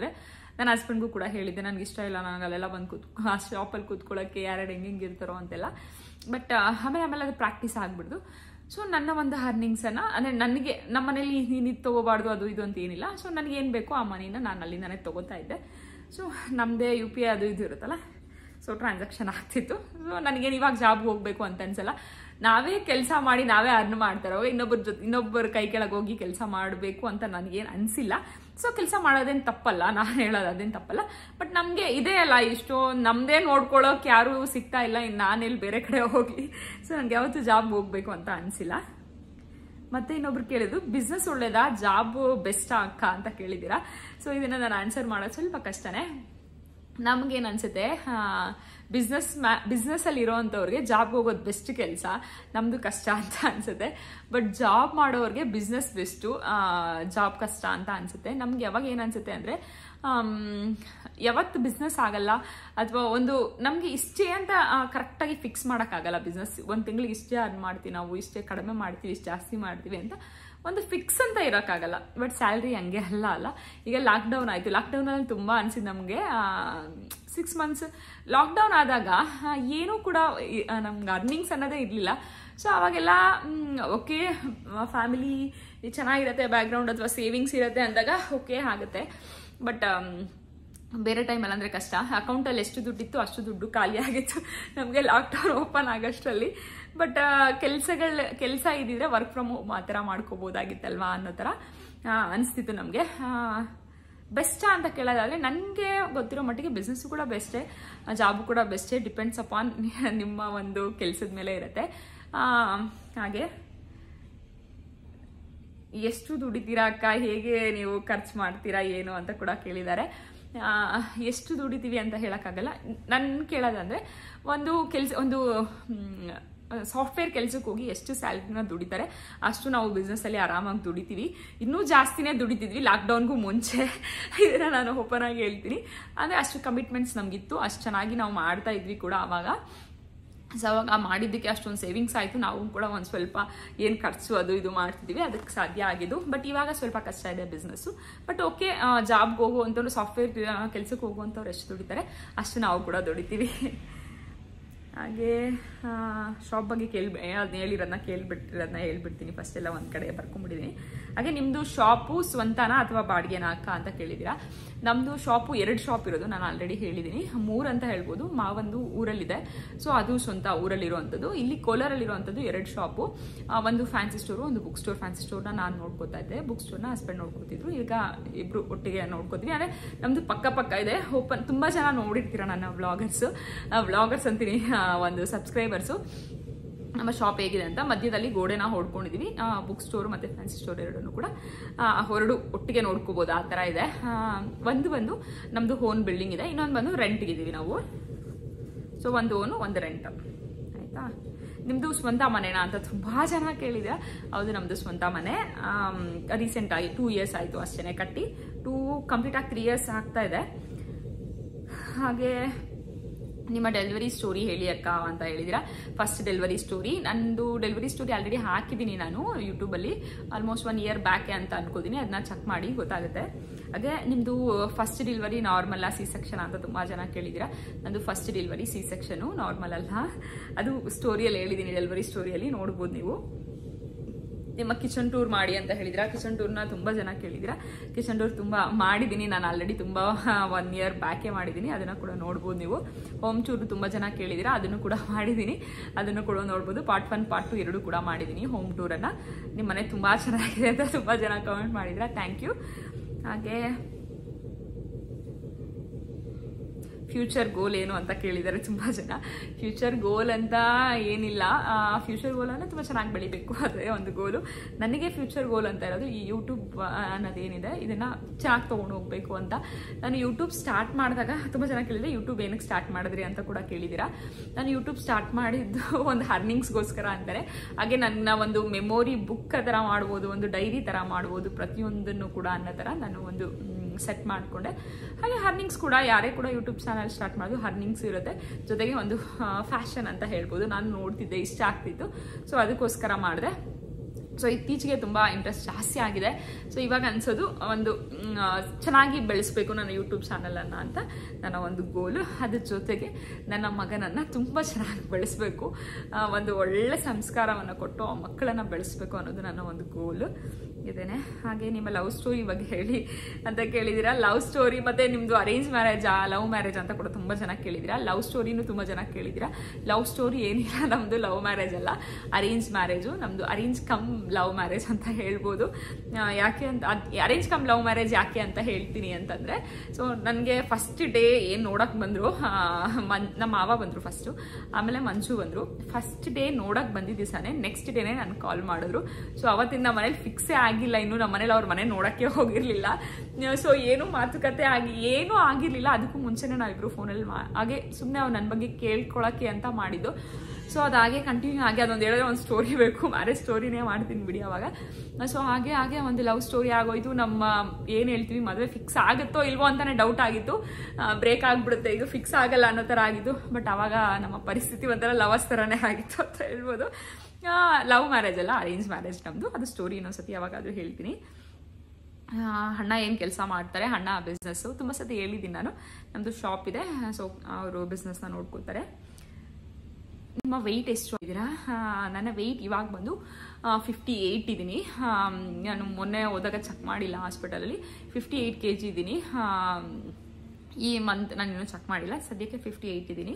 ನನ್ನ ಹಸ್ಬೆಂಡ್ಗೂ ಕೂಡ ಹೇಳಿದ್ದೆ ನನಗೆ ಇಷ್ಟ ಇಲ್ಲ ನನಗೆ ಅಲ್ಲೆಲ್ಲ ಬಂದು ಕೂತ್ ಆ ಶಾಪಲ್ಲಿ ಕೂತ್ಕೊಳ್ಳೋಕ್ಕೆ ಯಾರ್ಯಾರು ಹೆಂಗೆ ಹೆಂಗೆ ಇರ್ತಾರೋ ಅಂತೆಲ್ಲ ಬಟ್ ಆಮೇಲೆ ಆಮೇಲೆ ಅದು ಪ್ರಾಕ್ಟೀಸ್ ಆಗ್ಬಿಡ್ದು ಸೊ ನನ್ನ ಒಂದು ಅರ್ನಿಂಗ್ಸನ್ನು ಅಂದರೆ ನನಗೆ ನಮ್ಮ ಮನೇಲಿ ನೀನು ಇದು ತೊಗೋಬಾರ್ದು ಅದು ಇದು ಅಂತ ಏನಿಲ್ಲ ಸೊ ನನಗೆ ಏನು ಬೇಕೋ ಆ ಮನಿನ ನಾನು ಅಲ್ಲಿಂದನೇ ತೊಗೋತಾ ಇದ್ದೆ ಸೊ ನಮ್ಮದೇ ಯು ಪಿ ಐ ಅದು ಇದು ಇರುತ್ತಲ್ಲ ಸೊ ಟ್ರಾನ್ಸಾಕ್ಷನ್ ಆಗ್ತಿತ್ತು ಸೊ ನನಗೇನು ಇವಾಗ ಜಾಬ್ಗೆ ಹೋಗಬೇಕು ಅಂತ ಅನ್ಸಲ್ಲ ನಾವೇ ಕೆಲಸ ಮಾಡಿ ನಾವೇ ಅರ್ನ್ ಮಾಡ್ತಾರೋ ಇನ್ನೊಬ್ಬರ ಜೊತೆ ಇನ್ನೊಬ್ಬರ ಕೈ ಕೆಳಗೆ ಹೋಗಿ ಕೆಲಸ ಮಾಡಬೇಕು ಅಂತ ನನಗೇನು ಅನಿಸಿಲ್ಲ ಸೊ ಕೆಲಸ ಮಾಡೋದೇನು ತಪ್ಪಲ್ಲ ನಾನು ಹೇಳೋದು ಅದೇನು ತಪ್ಪಲ್ಲ ಬಟ್ ನಮಗೆ ಇದೇ ಅಲ್ಲ ಇಷ್ಟು ನಮ್ಮದೇ ನೋಡ್ಕೊಳ್ಳೋಕೆ ಯಾರೂ ಸಿಗ್ತಾ ಇಲ್ಲ ಇನ್ನು ನಾನೆಲ್ಲಿ ಬೇರೆ ಕಡೆ ಹೋಗಲಿ ಸೊ ನನಗೆ ಯಾವತ್ತೂ ಜಾಬ್ಗೆ ಹೋಗಬೇಕು ಅಂತ ಅನಿಸಿಲ್ಲ ಮತ್ತೆ ಇನ್ನೊಬ್ರು ಕೇಳಿದ್ರು ಬಿಸ್ನೆಸ್ ಒಳ್ಳೇದಾ ಜಾಬ್ ಬೆಸ್ಟಾ ಅಕ್ಕ ಅಂತ ಕೇಳಿದ್ದೀರಾ ಸೊ ಇದನ್ನ ನಾನು ಆನ್ಸರ್ ಮಾಡೋದು ಸ್ವಲ್ಪ ಕಷ್ಟನೇ ನಮ್ಗೇನು ಅನ್ಸುತ್ತೆ ಬಿಸ್ನೆಸ್ ಮ್ಯಾ ಬಿಸ್ನೆಸ್ಸಲ್ಲಿ ಇರೋವಂಥವ್ರಿಗೆ ಜಾಬ್ಗೆ ಹೋಗೋದು ಬೆಸ್ಟ್ ಕೆಲಸ ನಮ್ಮದು ಕಷ್ಟ ಅಂತ ಅನ್ಸುತ್ತೆ ಬಟ್ ಜಾಬ್ ಮಾಡೋರಿಗೆ ಬಿಸ್ನೆಸ್ ಬೆಸ್ಟು ಜಾಬ್ ಕಷ್ಟ ಅಂತ ಅನ್ಸುತ್ತೆ ನಮ್ಗೆ ಯಾವಾಗ ಏನು ಅನ್ಸುತ್ತೆ ಅಂದರೆ ಯಾವತ್ತು ಬಿಸ್ನೆಸ್ ಆಗಲ್ಲ ಅಥವಾ ಒಂದು ನಮಗೆ ಇಷ್ಟೇ ಅಂತ ಕರೆಕ್ಟಾಗಿ ಫಿಕ್ಸ್ ಮಾಡೋಕ್ಕಾಗಲ್ಲ ಬಿಸ್ನೆಸ್ ಒಂದು ತಿಂಗಳಿಗೆ ಇಷ್ಟೇ ಅರ್ನ್ ಮಾಡ್ತೀವಿ ನಾವು ಇಷ್ಟೇ ಕಡಿಮೆ ಮಾಡ್ತೀವಿ ಇಷ್ಟು ಜಾಸ್ತಿ ಮಾಡ್ತೀವಿ ಅಂತ ಒಂದು ಫಿಕ್ಸ್ ಅಂತ ಇರೋಕ್ಕಾಗಲ್ಲ ಬಟ್ ಸ್ಯಾಲ್ರಿ ಹಂಗೆ ಅಲ್ಲ ಅಲ್ಲ ಈಗ ಲಾಕ್ಡೌನ್ ಆಯಿತು ಲಾಕ್ಡೌನಲ್ಲಿ ತುಂಬ ಅನಿಸಿದ್ದು ನಮಗೆ ಸಿಕ್ಸ್ ಮಂತ್ಸ್ ಲಾಕ್ಡೌನ್ ಆದಾಗ ಆ, ಏನೂ ಕೂಡ ನಮ್ಗೆ ಅರ್ನಿಂಗ್ಸ್ ಅನ್ನೋದೇ ಇರಲಿಲ್ಲ ಸೊ ಅವಾಗೆಲ್ಲ ಓಕೆ ಫ್ಯಾಮಿಲಿ ಚೆನ್ನಾಗಿರುತ್ತೆ ಬ್ಯಾಕ್ಗ್ರೌಂಡ್ ಅಥವಾ ಸೇವಿಂಗ್ಸ್ ಇರುತ್ತೆ ಅಂದಾಗ ಓಕೆ ಆಗುತ್ತೆ ಬಟ್ ಬೇರೆ ಟೈಮಲ್ಲಿ ಅಂದರೆ ಕಷ್ಟ ಅಕೌಂಟಲ್ಲಿ ಎಷ್ಟು ದುಡ್ಡಿತ್ತು ಅಷ್ಟು ದುಡ್ಡು ಖಾಲಿ ಆಗಿತ್ತು ನಮಗೆ ಲಾಕ್ಡೌನ್ ಓಪನ್ ಆಗೋಷ್ಟರಲ್ಲಿ ಬಟ್ ಕೆಲಸಗಳ ಕೆಲಸ ಇದ್ದಿದ್ರೆ ವರ್ಕ್ ಫ್ರಮ್ ಹೋಮ್ ಆ ಥರ ಮಾಡ್ಕೋಬೋದಾಗಿತ್ತಲ್ವಾ ಅನ್ನೋ ಥರ ಆ, ಅನಿಸ್ತಿತ್ತು ನಮಗೆ ಬೆಸ್ಟಾ ಅಂತ ಕೇಳೋದಾದ್ರೆ ನನಗೆ ಗೊತ್ತಿರೋ ಮಟ್ಟಿಗೆ ಬಿಸ್ನೆಸ್ಸು ಕೂಡ ಬೆಸ್ಟೇ ಜಾಬು ಕೂಡ ಬೆಸ್ಟೇ ಡಿಪೆಂಡ್ಸ್ ಅಪಾನ್ ನಿಮ್ಮ ಒಂದು ಕೆಲಸದ ಮೇಲೆ ಇರುತ್ತೆ ಆ, ಹಾಗೆ ಎಷ್ಟು ದುಡಿತೀರಾ ಅಕ್ಕ ಹೇಗೆ ನೀವು ಖರ್ಚು ಮಾಡ್ತೀರಾ ಏನು ಅಂತ ಕೂಡ ಕೇಳಿದ್ದಾರೆ ಆ, ಎಷ್ಟು ದುಡಿತೀವಿ ಅಂತ ಹೇಳೋಕ್ಕಾಗಲ್ಲ ನನ್ನ ಕೇಳೋದಂದ್ರೆ ಒಂದು ಕೆಲಸ ಒಂದು ಸಾಫ್ಟ್ವೇರ್ ಕೆಲಸಕ್ಕೆ ಹೋಗಿ ಎಷ್ಟು ಸ್ಯಾಲ್ರಿನ ದುಡಿತಾರೆ ಅಷ್ಟು ನಾವು ಬಿಸ್ನೆಸ್ಸಲ್ಲಿ ಆರಾಮಾಗಿ ದುಡಿತೀವಿ ಇನ್ನೂ ಜಾಸ್ತಿನೇ ದುಡಿತಿದ್ವಿ ಲಾಕ್ಡೌನ್ಗೂ ಮುಂಚೆ ಇದನ್ನು ನಾನು ಓಪನ್ ಆಗಿ ಹೇಳ್ತೀನಿ ಅಂದರೆ ಅಷ್ಟು ಕಮಿಟ್ಮೆಂಟ್ಸ್ ನಮಗಿತ್ತು ಅಷ್ಟು ಚೆನ್ನಾಗಿ ನಾವು ಮಾಡ್ತಾ ಇದ್ವಿ ಕೂಡ ಆವಾಗ ಸೊ ಅವಾಗ ಆ ಮಾಡಿದ್ದಕ್ಕೆ ಅಷ್ಟೊಂದು ಸೇವಿಂಗ್ಸ್ ಆಯಿತು ನಾವು ಕೂಡ ಒಂದು ಸ್ವಲ್ಪ ಏನು ಖರ್ಚು ಅದು ಇದು ಮಾಡ್ತಿದ್ದೀವಿ ಅದಕ್ಕೆ ಸಾಧ್ಯ ಆಗಿದ್ದು ಬಟ್ ಇವಾಗ ಸ್ವಲ್ಪ ಕಷ್ಟ ಇದೆ ಬಿಸ್ನೆಸ್ಸು ಬಟ್ ಓಕೆ ಜಾಬ್ಗೆ ಹೋಗುವಂಥವ್ರು ಸಾಫ್ಟ್ವೇರ್ ಕೆಲಸಕ್ಕೆ ಹೋಗುವಂಥವ್ರು ಎಷ್ಟು ದುಡಿತಾರೆ ಅಷ್ಟು ನಾವು ಕೂಡ ದುಡಿತೀವಿ ಹಾಗೆ ಶಾಪ್ ಬಗ್ಗೆ ಕೇಳ್ಬಿ ಅದನ್ನ ಹೇಳಿರೋದನ್ನ ಕೇಳ್ಬಿಟ್ಟಿರೋದನ್ನ ಹೇಳ್ಬಿಡ್ತೀನಿ ಫಸ್ಟ್ ಎಲ್ಲ ಒಂದು ಕಡೆ ಬರ್ಕೊಂಡ್ಬಿಟ್ಟಿದ್ದೀನಿ ಹಾಗೆ ನಿಮ್ಮದು ಶಾಪು ಸ್ವಂತನಾ ಅಥವಾ ಬಾಡಿಗೆನಾ ಅಕ್ಕ ಅಂತ ಕೇಳಿದ್ದೀರಾ ನಮ್ಮದು ಶಾಪು ಎರಡು ಶಾಪ್ ಇರೋದು ನಾನು ಆಲ್ರೆಡಿ ಹೇಳಿದ್ದೀನಿ ಮೂರು ಅಂತ ಹೇಳ್ಬೋದು ಮಾವೊಂದು ಊರಲ್ಲಿದೆ ಸೊ ಅದು ಸ್ವಂತ ಊರಲ್ಲಿರುವಂಥದ್ದು ಇಲ್ಲಿ ಕೋಲಾರಲ್ಲಿರುವಂಥದ್ದು ಎರಡು ಶಾಪು ಆ, ಒಂದು ಫ್ಯಾನ್ಸಿ ಸ್ಟೋರು ಒಂದು ಬುಕ್ ಸ್ಟೋರ್ ಫ್ಯಾನ್ಸಿ ಸ್ಟೋರ್ನ ನಾನು ನೋಡ್ಕೋತಾ ಇದ್ದೆ ಬುಕ್ ಸ್ಟೋರ್ನ ಹಸ್ಬೆಂಡ್ ನೋಡ್ಕೋತಿದ್ರು ಈಗ ಇಬ್ರು ಒಟ್ಟಿಗೆ ನೋಡ್ಕೋತೀವಿ ಅಂದರೆ ನಮ್ಮದು ಪಕ್ಕ ಪಕ್ಕ ಇದೆ ಓಪನ್ ತುಂಬ ಜನ ನೋಡಿರ್ತೀರ ನನ್ನ ವ್ಲಾಗರ್ಸು ವ್ಲಾಗರ್ಸ್ ಅಂತೀನಿ ಆ, ಒಂದು ಸಬ್ಸ್ಕ್ರೈಬರ್ಸು ನಮ್ಮ ಶಾಪ್ ಹೇಗಿದೆ ಅಂತ ಮಧ್ಯದಲ್ಲಿ ಗೋಡೆನ ಹೊಡ್ಕೊಂಡಿದೀವಿ ಬುಕ್ ಸ್ಟೋರ್ ಮತ್ತು ಫ್ಯಾನ್ಸಿ ಸ್ಟೋರ್ ಎರಡನ್ನೂ ಕೂಡ ಆ, ಹೊರಡು ಒಟ್ಟಿಗೆ ನೋಡ್ಕೋಬೋದು ಆ ಥರ ಇದೆ ಆ, ಒಂದು ಬಂದು ನಮ್ಮದು ಓನ್ ಬಿಲ್ಡಿಂಗ್ ಇದೆ ಇನ್ನೊಂದು ಬಂದು ರೆಂಟ್ಗಿದ್ದೀವಿ ನಾವು ಸೊ ಒಂದು ಓನು ಒಂದು ರೆಂಟ್ ಆಯಿತಾ ನಿಮ್ಮದು ಸ್ವಂತ ಮನೆನಾ ಅಂತ ತುಂಬ ಜನ ಕೇಳಿದೆ ಹೌದು ನಮ್ಮದು ಸ್ವಂತ ಮನೆ ರೀಸೆಂಟಾಗಿ ಟೂ ಇಯರ್ಸ್ ಆಯಿತು ಅಷ್ಟೇ ಕಟ್ಟಿ ಟೂ ಕಂಪ್ಲೀಟ್ ಆಗಿ ತ್ರೀ ಇಯರ್ಸ್ ಆಗ್ತಾ ಇದೆ ಹಾಗೆ ನಿಮ್ಮ ಡೆಲಿವರಿ ಸ್ಟೋರಿ ಹೇಳಿ ಅಕ್ಕ ಅಂತ ಹೇಳಿದಿರಾ ಫಸ್ಟ್ ಡೆಲಿವರಿ ಸ್ಟೋರಿ ನಂದು ಡೆಲಿವರಿ ಸ್ಟೋರಿ ಆಲ್ರೆಡಿ ಹಾಕಿದ್ದೀನಿ ನಾನು ಯೂಟ್ಯೂಬಲ್ಲಿ ಆಲ್ಮೋಸ್ಟ್ ಒನ್ ಇಯರ್ ಬ್ಯಾಕೆ ಅಂತ ಅನ್ಕೋತೀನಿ ಅದನ್ನ ಚೆಕ್ ಮಾಡಿ ಗೊತ್ತಾಗುತ್ತೆ ಹಾಗೆ ನಿಮ್ಮದು ಫಸ್ಟ್ ಡೆಲಿವರಿ ನಾರ್ಮಲ್ಲ ಸಿ ಸೆಕ್ಷನ್ ಅಂತ ತುಂಬ ಜನ ಕೇಳಿದ್ದೀರಾ ನಂದು first delivery C section normal ಅಲ್ಲ ಅದು ಸ್ಟೋರಿಯಲ್ಲಿ ಹೇಳಿದ್ದೀನಿ ಡೆಲಿವರಿ ಸ್ಟೋರಿಯಲ್ಲಿ ನೋಡ್ಬೋದು ನೀವು ನಿಮ್ಮ ಕಿಚನ್ ಟೂರ್ ಮಾಡಿ ಅಂತ ಹೇಳಿದಿರಾ ಕಿಚನ್ ಟೂರ್ನ ತುಂಬ ಜನ ಕೇಳಿದಿರಾ ಕಿಚನ್ ಟೂರ್ ತುಂಬ ಮಾಡಿದ್ದೀನಿ ನಾನು ಆಲ್ರೆಡಿ ತುಂಬ ಒನ್ ಇಯರ್ ಬ್ಯಾಕೆ ಮಾಡಿದ್ದೀನಿ ಅದನ್ನು ಕೂಡ ನೋಡ್ಬೋದು ನೀವು ಹೋಮ್ ಟೂರ್ ತುಂಬ ಜನ ಕೇಳಿದಿರಾ ಅದನ್ನು ಕೂಡ ಮಾಡಿದ್ದೀನಿ ಅದನ್ನು ಕೂಡ ನೋಡ್ಬೋದು ಪಾರ್ಟ್ ಒನ್ ಪಾರ್ಟ್ ಟು ಎರಡು ಕೂಡ ಮಾಡಿದ್ದೀನಿ ಹೋಮ್ ಟೂರನ್ನು ನಿಮ್ಮ ಮನೆ ತುಂಬ ಚೆನ್ನಾಗಿದೆ ಅಂತ ತುಂಬ ಜನ ಕಮೆಂಟ್ ಮಾಡಿದಿರಾ ಥ್ಯಾಂಕ್ ಯು ಹಾಗೆ ಫ್ಯೂಚರ್ ಗೋಲ್ ಏನು ಅಂತ ಕೇಳಿದ್ದಾರೆ ತುಂಬ ಜನ ಫ್ಯೂಚರ್ ಗೋಲ್ ಅಂತ ಏನಿಲ್ಲ ಫ್ಯೂಚರ್ ಗೋಲ್ ಅಂದರೆ ತುಂಬ ಚೆನ್ನಾಗಿ ಬೆಳಿಬೇಕು ಅದೇ ಒಂದು ಗೋಲು ನನಗೆ ಫ್ಯೂಚರ್ ಗೋಲ್ ಅಂತ ಇರೋದು ಈ ಯೂಟ್ಯೂಬ್ ಅನ್ನೋದೇನಿದೆ ಇದನ್ನು ಚೆನ್ನಾಗಿ ತೊಗೊಂಡು ಹೋಗಬೇಕು ಅಂತ ನಾನು ಯೂಟ್ಯೂಬ್ ಸ್ಟಾರ್ಟ್ ಮಾಡಿದಾಗ ತುಂಬ ಜನ ಕೇಳಿದ್ರೆ ಯೂಟ್ಯೂಬ್ ಏನಕ್ಕೆ ಸ್ಟಾರ್ಟ್ ಮಾಡಿದ್ರಿ ಅಂತ ಕೂಡ ಕೇಳಿದ್ದೀರಾ ನಾನು ಯೂಟ್ಯೂಬ್ ಸ್ಟಾರ್ಟ್ ಮಾಡಿದ್ದು ಒಂದು ಅರ್ನಿಂಗ್ಸ್ಗೋಸ್ಕರ ಅಂತಾರೆ ಹಾಗೆ ನನ್ನ ಒಂದು ಮೆಮೊರಿ ಬುಕ್ ಥರ ಮಾಡ್ಬೋದು ಒಂದು ಡೈರಿ ಥರ ಮಾಡ್ಬೋದು ಪ್ರತಿಯೊಂದನ್ನು ಕೂಡ ಅನ್ನೋ ಥರ ನಾನು ಒಂದು ಸೆಟ್ ಮಾಡಿಕೊಂಡೆ ಹಾಗೆ ಹರ್ನಿಂಗ್ಸ್ ಕೂಡ ಯಾರೇ ಕೂಡ ಯೂಟ್ಯೂಬ್ ಚಾನಲ್ ಸ್ಟಾರ್ಟ್ ಮಾಡೋದು ಹರ್ನಿಂಗ್ಸ್ ಇರುತ್ತೆ ಜೊತೆಗೆ ಒಂದು ಫ್ಯಾಷನ್ ಅಂತ ಹೇಳ್ಬೋದು ನಾನು ನೋಡ್ತಿದ್ದೆ ಇಷ್ಟ ಆಗ್ತಿತ್ತು ಸೊ ಅದಕ್ಕೋಸ್ಕರ ಮಾಡಿದೆ ಸೊ ಇತ್ತೀಚೆಗೆ ತುಂಬ ಇಂಟ್ರೆಸ್ಟ್ ಜಾಸ್ತಿ ಆಗಿದೆ ಸೊ ಇವಾಗ ಅನ್ಸೋದು ಒಂದು ಮ್, ಆ, ಚೆನ್ನಾಗಿ ಬೆಳೆಸಬೇಕು ನನ್ನ ಯೂಟ್ಯೂಬ್ ಚಾನಲನ್ನು ಅಂತ ನನ್ನ ಒಂದು ಗೋಲು ಅದ್ರ ಜೊತೆಗೆ ನನ್ನ ಮಗನನ್ನು ತುಂಬ ಚೆನ್ನಾಗಿ ಬೆಳೆಸಬೇಕು ಒಂದು ಒಳ್ಳೆ ಸಂಸ್ಕಾರವನ್ನು ಕೊಟ್ಟು ಆ ಮಕ್ಕಳನ್ನು ಬೆಳೆಸಬೇಕು ಅನ್ನೋದು ನನ್ನ ಒಂದು ಗೋಲು ಇದೇನೆ ಹಾಗೆ ನಿಮ್ಮ ಲವ್ ಸ್ಟೋರಿ ಬಗ್ಗೆ ಹೇಳಿ ಅಂತ ಕೇಳಿದ್ದೀರಾ ಲವ್ ಸ್ಟೋರಿ ಮತ್ತೆ ನಿಮ್ಮದು ಅರೇಂಜ್ ಮ್ಯಾರೇಜಾ ಲವ್ ಮ್ಯಾರೇಜ್ ಅಂತ ಕೂಡ ತುಂಬ ಜನ ಕೇಳಿದ್ದೀರಾ ಲವ್ ಸ್ಟೋರಿನೂ ತುಂಬ ಜನ ಕೇಳಿದ್ದೀರಾ ಲವ್ ಸ್ಟೋರಿ ಏನಿಲ್ಲ ನಮ್ಮದು ಲವ್ ಮ್ಯಾರೇಜ್ ಅಲ್ಲ ಅರೇಂಜ್ ಮ್ಯಾರೇಜು ನಮ್ಮದು ಅರೇಂಜ್ ಕಮ್ ಲವ್ ಮ್ಯಾರೇಜ್ ಅಂತ ಹೇಳ್ಬೋದು ಆ, ಯಾಕೆ ಅಂತ ಅರೇಂಜ್ ಕಮ್ ಲವ್ ಮ್ಯಾರೇಜ್ ಯಾಕೆ ಅಂತ ಹೇಳ್ತೀನಿ ಅಂತಂದರೆ ಸೊ ನನಗೆ ಫಸ್ಟ್ ಡೇ ಏನು ನೋಡಕ್ಕೆ ಬಂದರು ಮನ್ ನಮ್ಮ ಮಾವ ಬಂದರು ಫಸ್ಟು ಆಮೇಲೆ ಮಂಜು ಬಂದರು ಫಸ್ಟ್ ಡೇ ನೋಡಕ್ಕೆ ಬಂದಿದ್ದ ದಿವಸನೇ ನೆಕ್ಸ್ಟ್ ಡೇನೇ ನಾನು ಕಾಲ್ ಮಾಡಿದ್ರು ಸೊ ಅವತ್ತಿಂದ ಮನೇಲಿ ಫಿಕ್ಸೇ ಆಗಿಲ್ಲ ಇನ್ನು ನಮ್ಮ ಮನೇಲಿ ಅವ್ರ ಮನೆ ನೋಡೋಕ್ಕೆ ಹೋಗಿರಲಿಲ್ಲ ಸೊ ಏನು ಮಾತುಕತೆ ಆಗಿ ಏನೂ ಆಗಿರಲಿಲ್ಲ ಅದಕ್ಕೂ ಮುಂಚೆನೇ ನಾವಿಬ್ರು ಫೋನಲ್ಲಿ ಮಾ ಹಾಗೆ ಸುಮ್ಮನೆ ಅವ್ರು ನನ್ನ ಬಗ್ಗೆ ಕೇಳ್ಕೊಳಕ್ಕೆ ಅಂತ ಮಾಡಿದ್ದು ಸೊ ಅದು ಹಾಗೆ ಕಂಟಿನ್ಯೂ ಆಗಿ ಅದೊಂದು ಹೇಳಿದ್ರೆ ಒಂದು ಸ್ಟೋರಿ ಬೇಕು ಮ್ಯಾರೇಜ್ ಸ್ಟೋರಿನೇ ಮಾಡ್ತೀನಿ ಬಿಡಿ ಅವಾಗ ಸೊ ಹಾಗೆ ಹಾಗೆ ಒಂದು ಲವ್ ಸ್ಟೋರಿ ಆಗೋಯ್ತು ನಮ್ಮ ಏನು ಹೇಳ್ತೀವಿ ಮದುವೆ ಫಿಕ್ಸ್ ಆಗುತ್ತೋ ಇಲ್ವೋ ಅಂತಾನೆ ಡೌಟ್ ಆಗಿತ್ತು ಬ್ರೇಕ್ ಆಗಿಬಿಡುತ್ತೆ ಇದು ಫಿಕ್ಸ್ ಆಗಲ್ಲ ಅನ್ನೋ ಥರ ಆಗಿತ್ತು ಬಟ್ ಅವಾಗ ನಮ್ಮ ಪರಿಸ್ಥಿತಿ ಒಂಥರ ಲವರ್ಸ್ ಥರನೇ ಆಗಿತ್ತು ಅಂತ ಹೇಳ್ಬೋದು ಲವ್ ಮ್ಯಾರೇಜ್ ಅಲ್ಲ ಅರೇಂಜ್ ಮ್ಯಾರೇಜ್ ನಮ್ಮದು ಅದು ಸ್ಟೋರಿ ಇನ್ನೊಂದ್ಸತಿ ಯಾವಾಗಾದರೂ ಹೇಳ್ತೀನಿ ಆ, ಅಣ್ಣ ಏನು ಕೆಲಸ ಮಾಡ್ತಾರೆ ಅಣ್ಣ ಬಿಸ್ನೆಸ್ಸು ತುಂಬ ಸತಿ ಹೇಳಿದ್ದೀನಿ ನಾನು ನಮ್ಮದು ಶಾಪ್ ಇದೆ ಸೊ ಅವರು ಬಿಸ್ನೆಸ್ನ ನೋಡ್ಕೊತಾರೆ ನಿಮ್ಮ ವೆಯ್ಟ್ ಎಷ್ಟು ಇದ್ದೀರಾ ಆ, ನನ್ನ ವೆಯ್ಟ್ ಇವಾಗ ಬಂದು ಫಿಫ್ಟಿ ಏಯ್ಟ್ ಇದ್ದೀನಿ ಆಮ್, ನಾನು ಮೊನ್ನೆ ಹೋದಾಗ ಚೆಕ್ ಮಾಡಿಲ್ಲ ಹಾಸ್ಪಿಟಲಲ್ಲಿ ಫಿಫ್ಟಿ ಏಯ್ಟ್ ಕೆ ಜಿ ಇದ್ದೀನಿ ಆಮ್, ಈ ಮಂತ್ ನಾನು ಇನ್ನೂ ಚೆಕ್ ಮಾಡಿಲ್ಲ ಸದ್ಯಕ್ಕೆ ಫಿಫ್ಟಿ ಏಯ್ಟ್ ಇದ್ದೀನಿ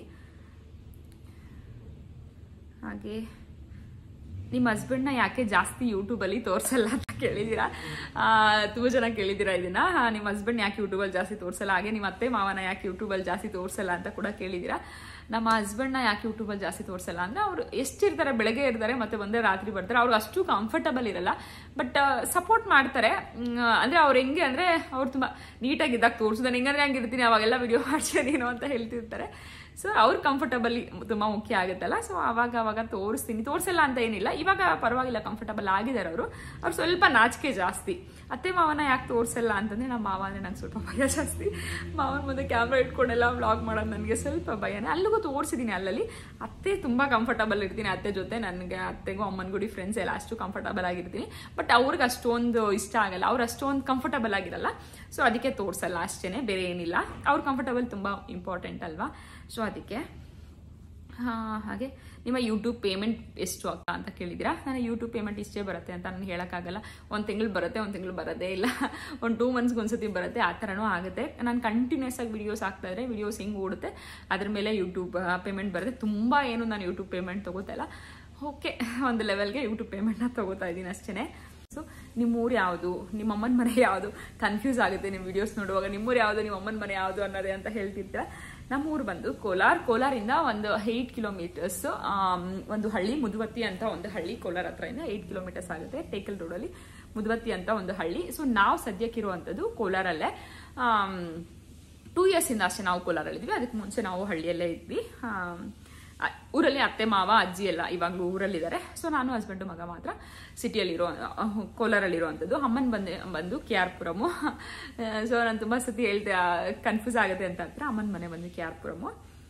ಹಾಗೆ ನಿಮ್ಮ ಹಸ್ಬೆಂಡ್ನ ಯಾಕೆ ಜಾಸ್ತಿ ಯೂಟ್ಯೂಬಲ್ಲಿ ತೋರಿಸಲ್ಲ ಅಂತ ಕೇಳಿದ್ದೀರಾ ಆ, ತುಂಬ ಜನ ಕೇಳಿದ್ದೀರಾ ಇದನ್ನ ಆ, ನಿಮ್ಮ ಹಸ್ಬೆಂಡ್ ಯಾಕೆ ಯೂಟ್ಯೂಬಲ್ಲಿ ಜಾಸ್ತಿ ತೋರಿಸಲ್ಲ ಹಾಗೆ ನಿಮ್ಮ ಅತ್ತೆ ಮಾವನ ಯಾಕೆ ಯೂಟ್ಯೂಬಲ್ಲಿ ಜಾಸ್ತಿ ತೋರಿಸಲ್ಲ ಅಂತ ಕೂಡ ಕೇಳಿದ್ದೀರಾ ನಮ್ಮ ಹಸ್ಬೆಂಡ್ನ ಯಾಕೆ ಯೂಟ್ಯೂಬಲ್ಲಿ ಜಾಸ್ತಿ ತೋರಿಸಲ್ಲ ಅಂದರೆ ಅವರು ಎಷ್ಟಿರ್ತಾರೆ ಬೆಳಗ್ಗೆ ಇರ್ತಾರೆ ಮತ್ತೆ ಒಂದೇ ರಾತ್ರಿ ಬರ್ತಾರೆ ಅವ್ರಿಗೆ ಅಷ್ಟು ಕಂಫರ್ಟಬಲ್ ಇರಲ್ಲ ಬಟ್ ಸಪೋರ್ಟ್ ಮಾಡ್ತಾರೆ ಮ್, ಅಂದ್ರೆ ಅವ್ರು ಹೆಂಗೆ ಅಂದರೆ ಅವ್ರು ತುಂಬ ನೀಟಾಗಿದ್ದಾಗ ತೋರಿಸೋದು ನಾನು ಹೆಂಗಂದ್ರೆ ಹಂಗೆ ಇರ್ತೀನಿ ಅವಾಗೆಲ್ಲ ವಿಡಿಯೋ ಮಾಡ್ತೀಯ ನೀನು ಅಂತ ಹೇಳ್ತಿರ್ತಾರೆ ಸೊ ಅವ್ರ ಕಂಫರ್ಟಬಲ್ ತುಂಬ ಮುಖ್ಯ ಆಗುತ್ತಲ್ಲ ಸೊ ಅವಾಗ ಅವಾಗ ತೋರಿಸ್ತೀನಿ ತೋರಿಸಲ್ಲ ಅಂತ ಏನಿಲ್ಲ ಇವಾಗ ಪರವಾಗಿಲ್ಲ ಕಂಫರ್ಟಬಲ್ ಆಗಿದ್ದಾರೆ ಅವರು ಅವ್ರು ಸ್ವಲ್ಪ ನಾಚಿಕೆ ಜಾಸ್ತಿ ಅತ್ತೆ ಮಾವನ ಯಾಕೆ ತೋರಿಸಲ್ಲ ಅಂತಂದ್ರೆ ನಮ್ಮ ಮಾವ ಅಂದರೆ ನಂಗೆ ಸ್ವಲ್ಪ ಭಯ ಜಾಸ್ತಿ ಮಾವನ ಮುಂದೆ ಕ್ಯಾಮ್ರಾ ಇಟ್ಕೊಂಡೆಲ್ಲ ವ್ಲಾಗ್ ಮಾಡೋದು ನನಗೆ ಸ್ವಲ್ಪ ಭಯನೇ ಅಲ್ಲಿಗೂ ತೋರಿಸಿದ್ದೀನಿ ಅಲ್ಲಲ್ಲಿ ಅತ್ತೆ ತುಂಬ ಕಂಫರ್ಟಬಲ್ ಇರ್ತೀನಿ ಅತ್ತೆ ಜೊತೆ ನನಗೆ ಅತ್ತೆಗೂ ಅಮ್ಮನಗುಡಿ ಫ್ರೆಂಡ್ಸ್ ಎಲ್ಲ ಅಷ್ಟು ಕಂಫರ್ಟಬಲ್ ಆಗಿರ್ತೀನಿ ಬಟ್ ಅವ್ರಿಗೆ ಅಷ್ಟೊಂದು ಇಷ್ಟ ಆಗಲ್ಲ ಅವ್ರು ಅಷ್ಟೊಂದು ಕಂಫರ್ಟಬಲ್ ಆಗಿರಲ್ಲ ಸೊ ಅದಕ್ಕೆ ತೋರಿಸಲ್ಲ ಅಷ್ಟೇ ಬೇರೆ ಏನಿಲ್ಲ ಅವ್ರ ಕಂಫರ್ಟಬಲ್ ತುಂಬ ಇಂಪಾರ್ಟೆಂಟ್ ಅಲ್ವಾ ಸೊ ಅದಕ್ಕೆ ಹಾ, ಹಾಗೆ ನಿಮ್ಮ ಯೂಟ್ಯೂಬ್ ಪೇಮೆಂಟ್ ಎಷ್ಟು ಆಗ್ತಾ ಅಂತ ಕೇಳಿದ್ದೀರಾ ನಾನು ಯೂಟ್ಯೂಬ್ ಪೇಮೆಂಟ್ ಇಷ್ಟೇ ಬರುತ್ತೆ ಅಂತ ನನಗೆ ಹೇಳೋಕ್ಕಾಗಲ್ಲ ಒಂದು ತಿಂಗಳು ಬರುತ್ತೆ ಒಂದು ತಿಂಗಳು ಬರೋದೇ ಇಲ್ಲ ಒಂದು ಟೂ ಮಂತ್ಸ್ಗೆ ಒಂದ್ಸತಿ ಬರುತ್ತೆ ಆ ಥರನೂ ಆಗುತ್ತೆ ನಾನು ಕಂಟಿನ್ಯೂಸ್ ಆಗಿ ವಿಡಿಯೋಸ್ ಹಾಕ್ತಾ ಇದ್ರೆ ವಿಡಿಯೋಸ್ ಹಿಂಗೆ ಓಡುತ್ತೆ ಅದ್ರ ಮೇಲೆ ಯೂಟ್ಯೂಬ್ ಪೇಮೆಂಟ್ ಬರುತ್ತೆ ತುಂಬ ಏನು ನಾನು ಯೂಟ್ಯೂಬ್ ಪೇಮೆಂಟ್ ತೊಗೋತಾ ಇಲ್ಲ ಓಕೆ ಒಂದು ಲೆವೆಲ್ಗೆ ಯೂಟ್ಯೂಬ್ ಪೇಮೆಂಟ್ನ ತೊಗೋತಾ ಇದ್ದೀನಿ ಅಷ್ಟೇ ಸೊ ನಿಮ್ಮ ಊರು ಯಾವುದು ನಿಮ್ಮ ಅಮ್ಮನ ಮನೆ ಯಾವುದು ಕನ್ಫ್ಯೂಸ್ ಆಗುತ್ತೆ ನಿಮ್ಮ ವಿಡಿಯೋಸ್ ನೋಡುವಾಗ ನಿಮ್ಮೂರು ಯಾವುದು ನಿಮ್ಮ ಅಮ್ಮನ ಮನೆ ಯಾವುದು ಅನ್ನೋದೇ ಅಂತ ಹೇಳ್ತಿರ್ತೀರ ನಮ್ಮ ಊರು ಬಂದು ಕೋಲಾರ್ ಕೋಲಾರಿಂದ ಒಂದು ಏಯ್ಟ್ ಕಿಲೋಮೀಟರ್ಸ್ ಒಂದು ಹಳ್ಳಿ ಮುದುವತ್ತಿ ಅಂತ ಒಂದು ಹಳ್ಳಿ ಕೋಲಾರ ಹತ್ರದಿಂದ ಏಯ್ಟ್ ಕಿಲೋಮೀಟರ್ಸ್ ಆಗುತ್ತೆ ಟೇಕಲ್ ರೋಡಲ್ಲಿ ಮುದುವತ್ತಿ ಅಂತ ಒಂದು ಹಳ್ಳಿ ಸೊ ನಾವು ಸದ್ಯಕ್ಕಿರುವಂಥದ್ದು ಕೋಲಾರಲ್ಲೇ ಟೂ ಇಯರ್ಸಿಂದ ಅಷ್ಟೇ ನಾವು ಕೋಲಾರಲ್ಲಿದ್ವಿ ಅದಕ್ಕೆ ಮುಂಚೆ ನಾವು ಹಳ್ಳಿಯಲ್ಲೇ ಇದ್ವಿ ಆಮ್, ಆ, ಊರಲ್ಲಿ ಅತ್ತೆ ಮಾವ ಅಜ್ಜಿ ಎಲ್ಲ ಇವಾಗಲೂ ಊರಲ್ಲಿದ್ದಾರೆ ಸೊ ನಾನು ಹಸ್ಬೆಂಡು ಮಗ ಮಾತ್ರ ಸಿಟಿಯಲ್ಲಿರೋ ಕೋಲಾರಲ್ಲಿರುವಂಥದ್ದು ಅಮ್ಮನ ಬಂದು ಬಂದು ಕೆ ಆರ್ ಪುರಮು ಸೊ ನಾನು ತುಂಬ ಸತಿ ಹೇಳ್ದೆ ಕನ್ಫ್ಯೂಸ್ ಆಗುತ್ತೆ ಅಂತ ಹತ್ರ ಅಮ್ಮನ ಮನೆ ಬಂದು ಕೆ ಆರ್ ಪುರಮು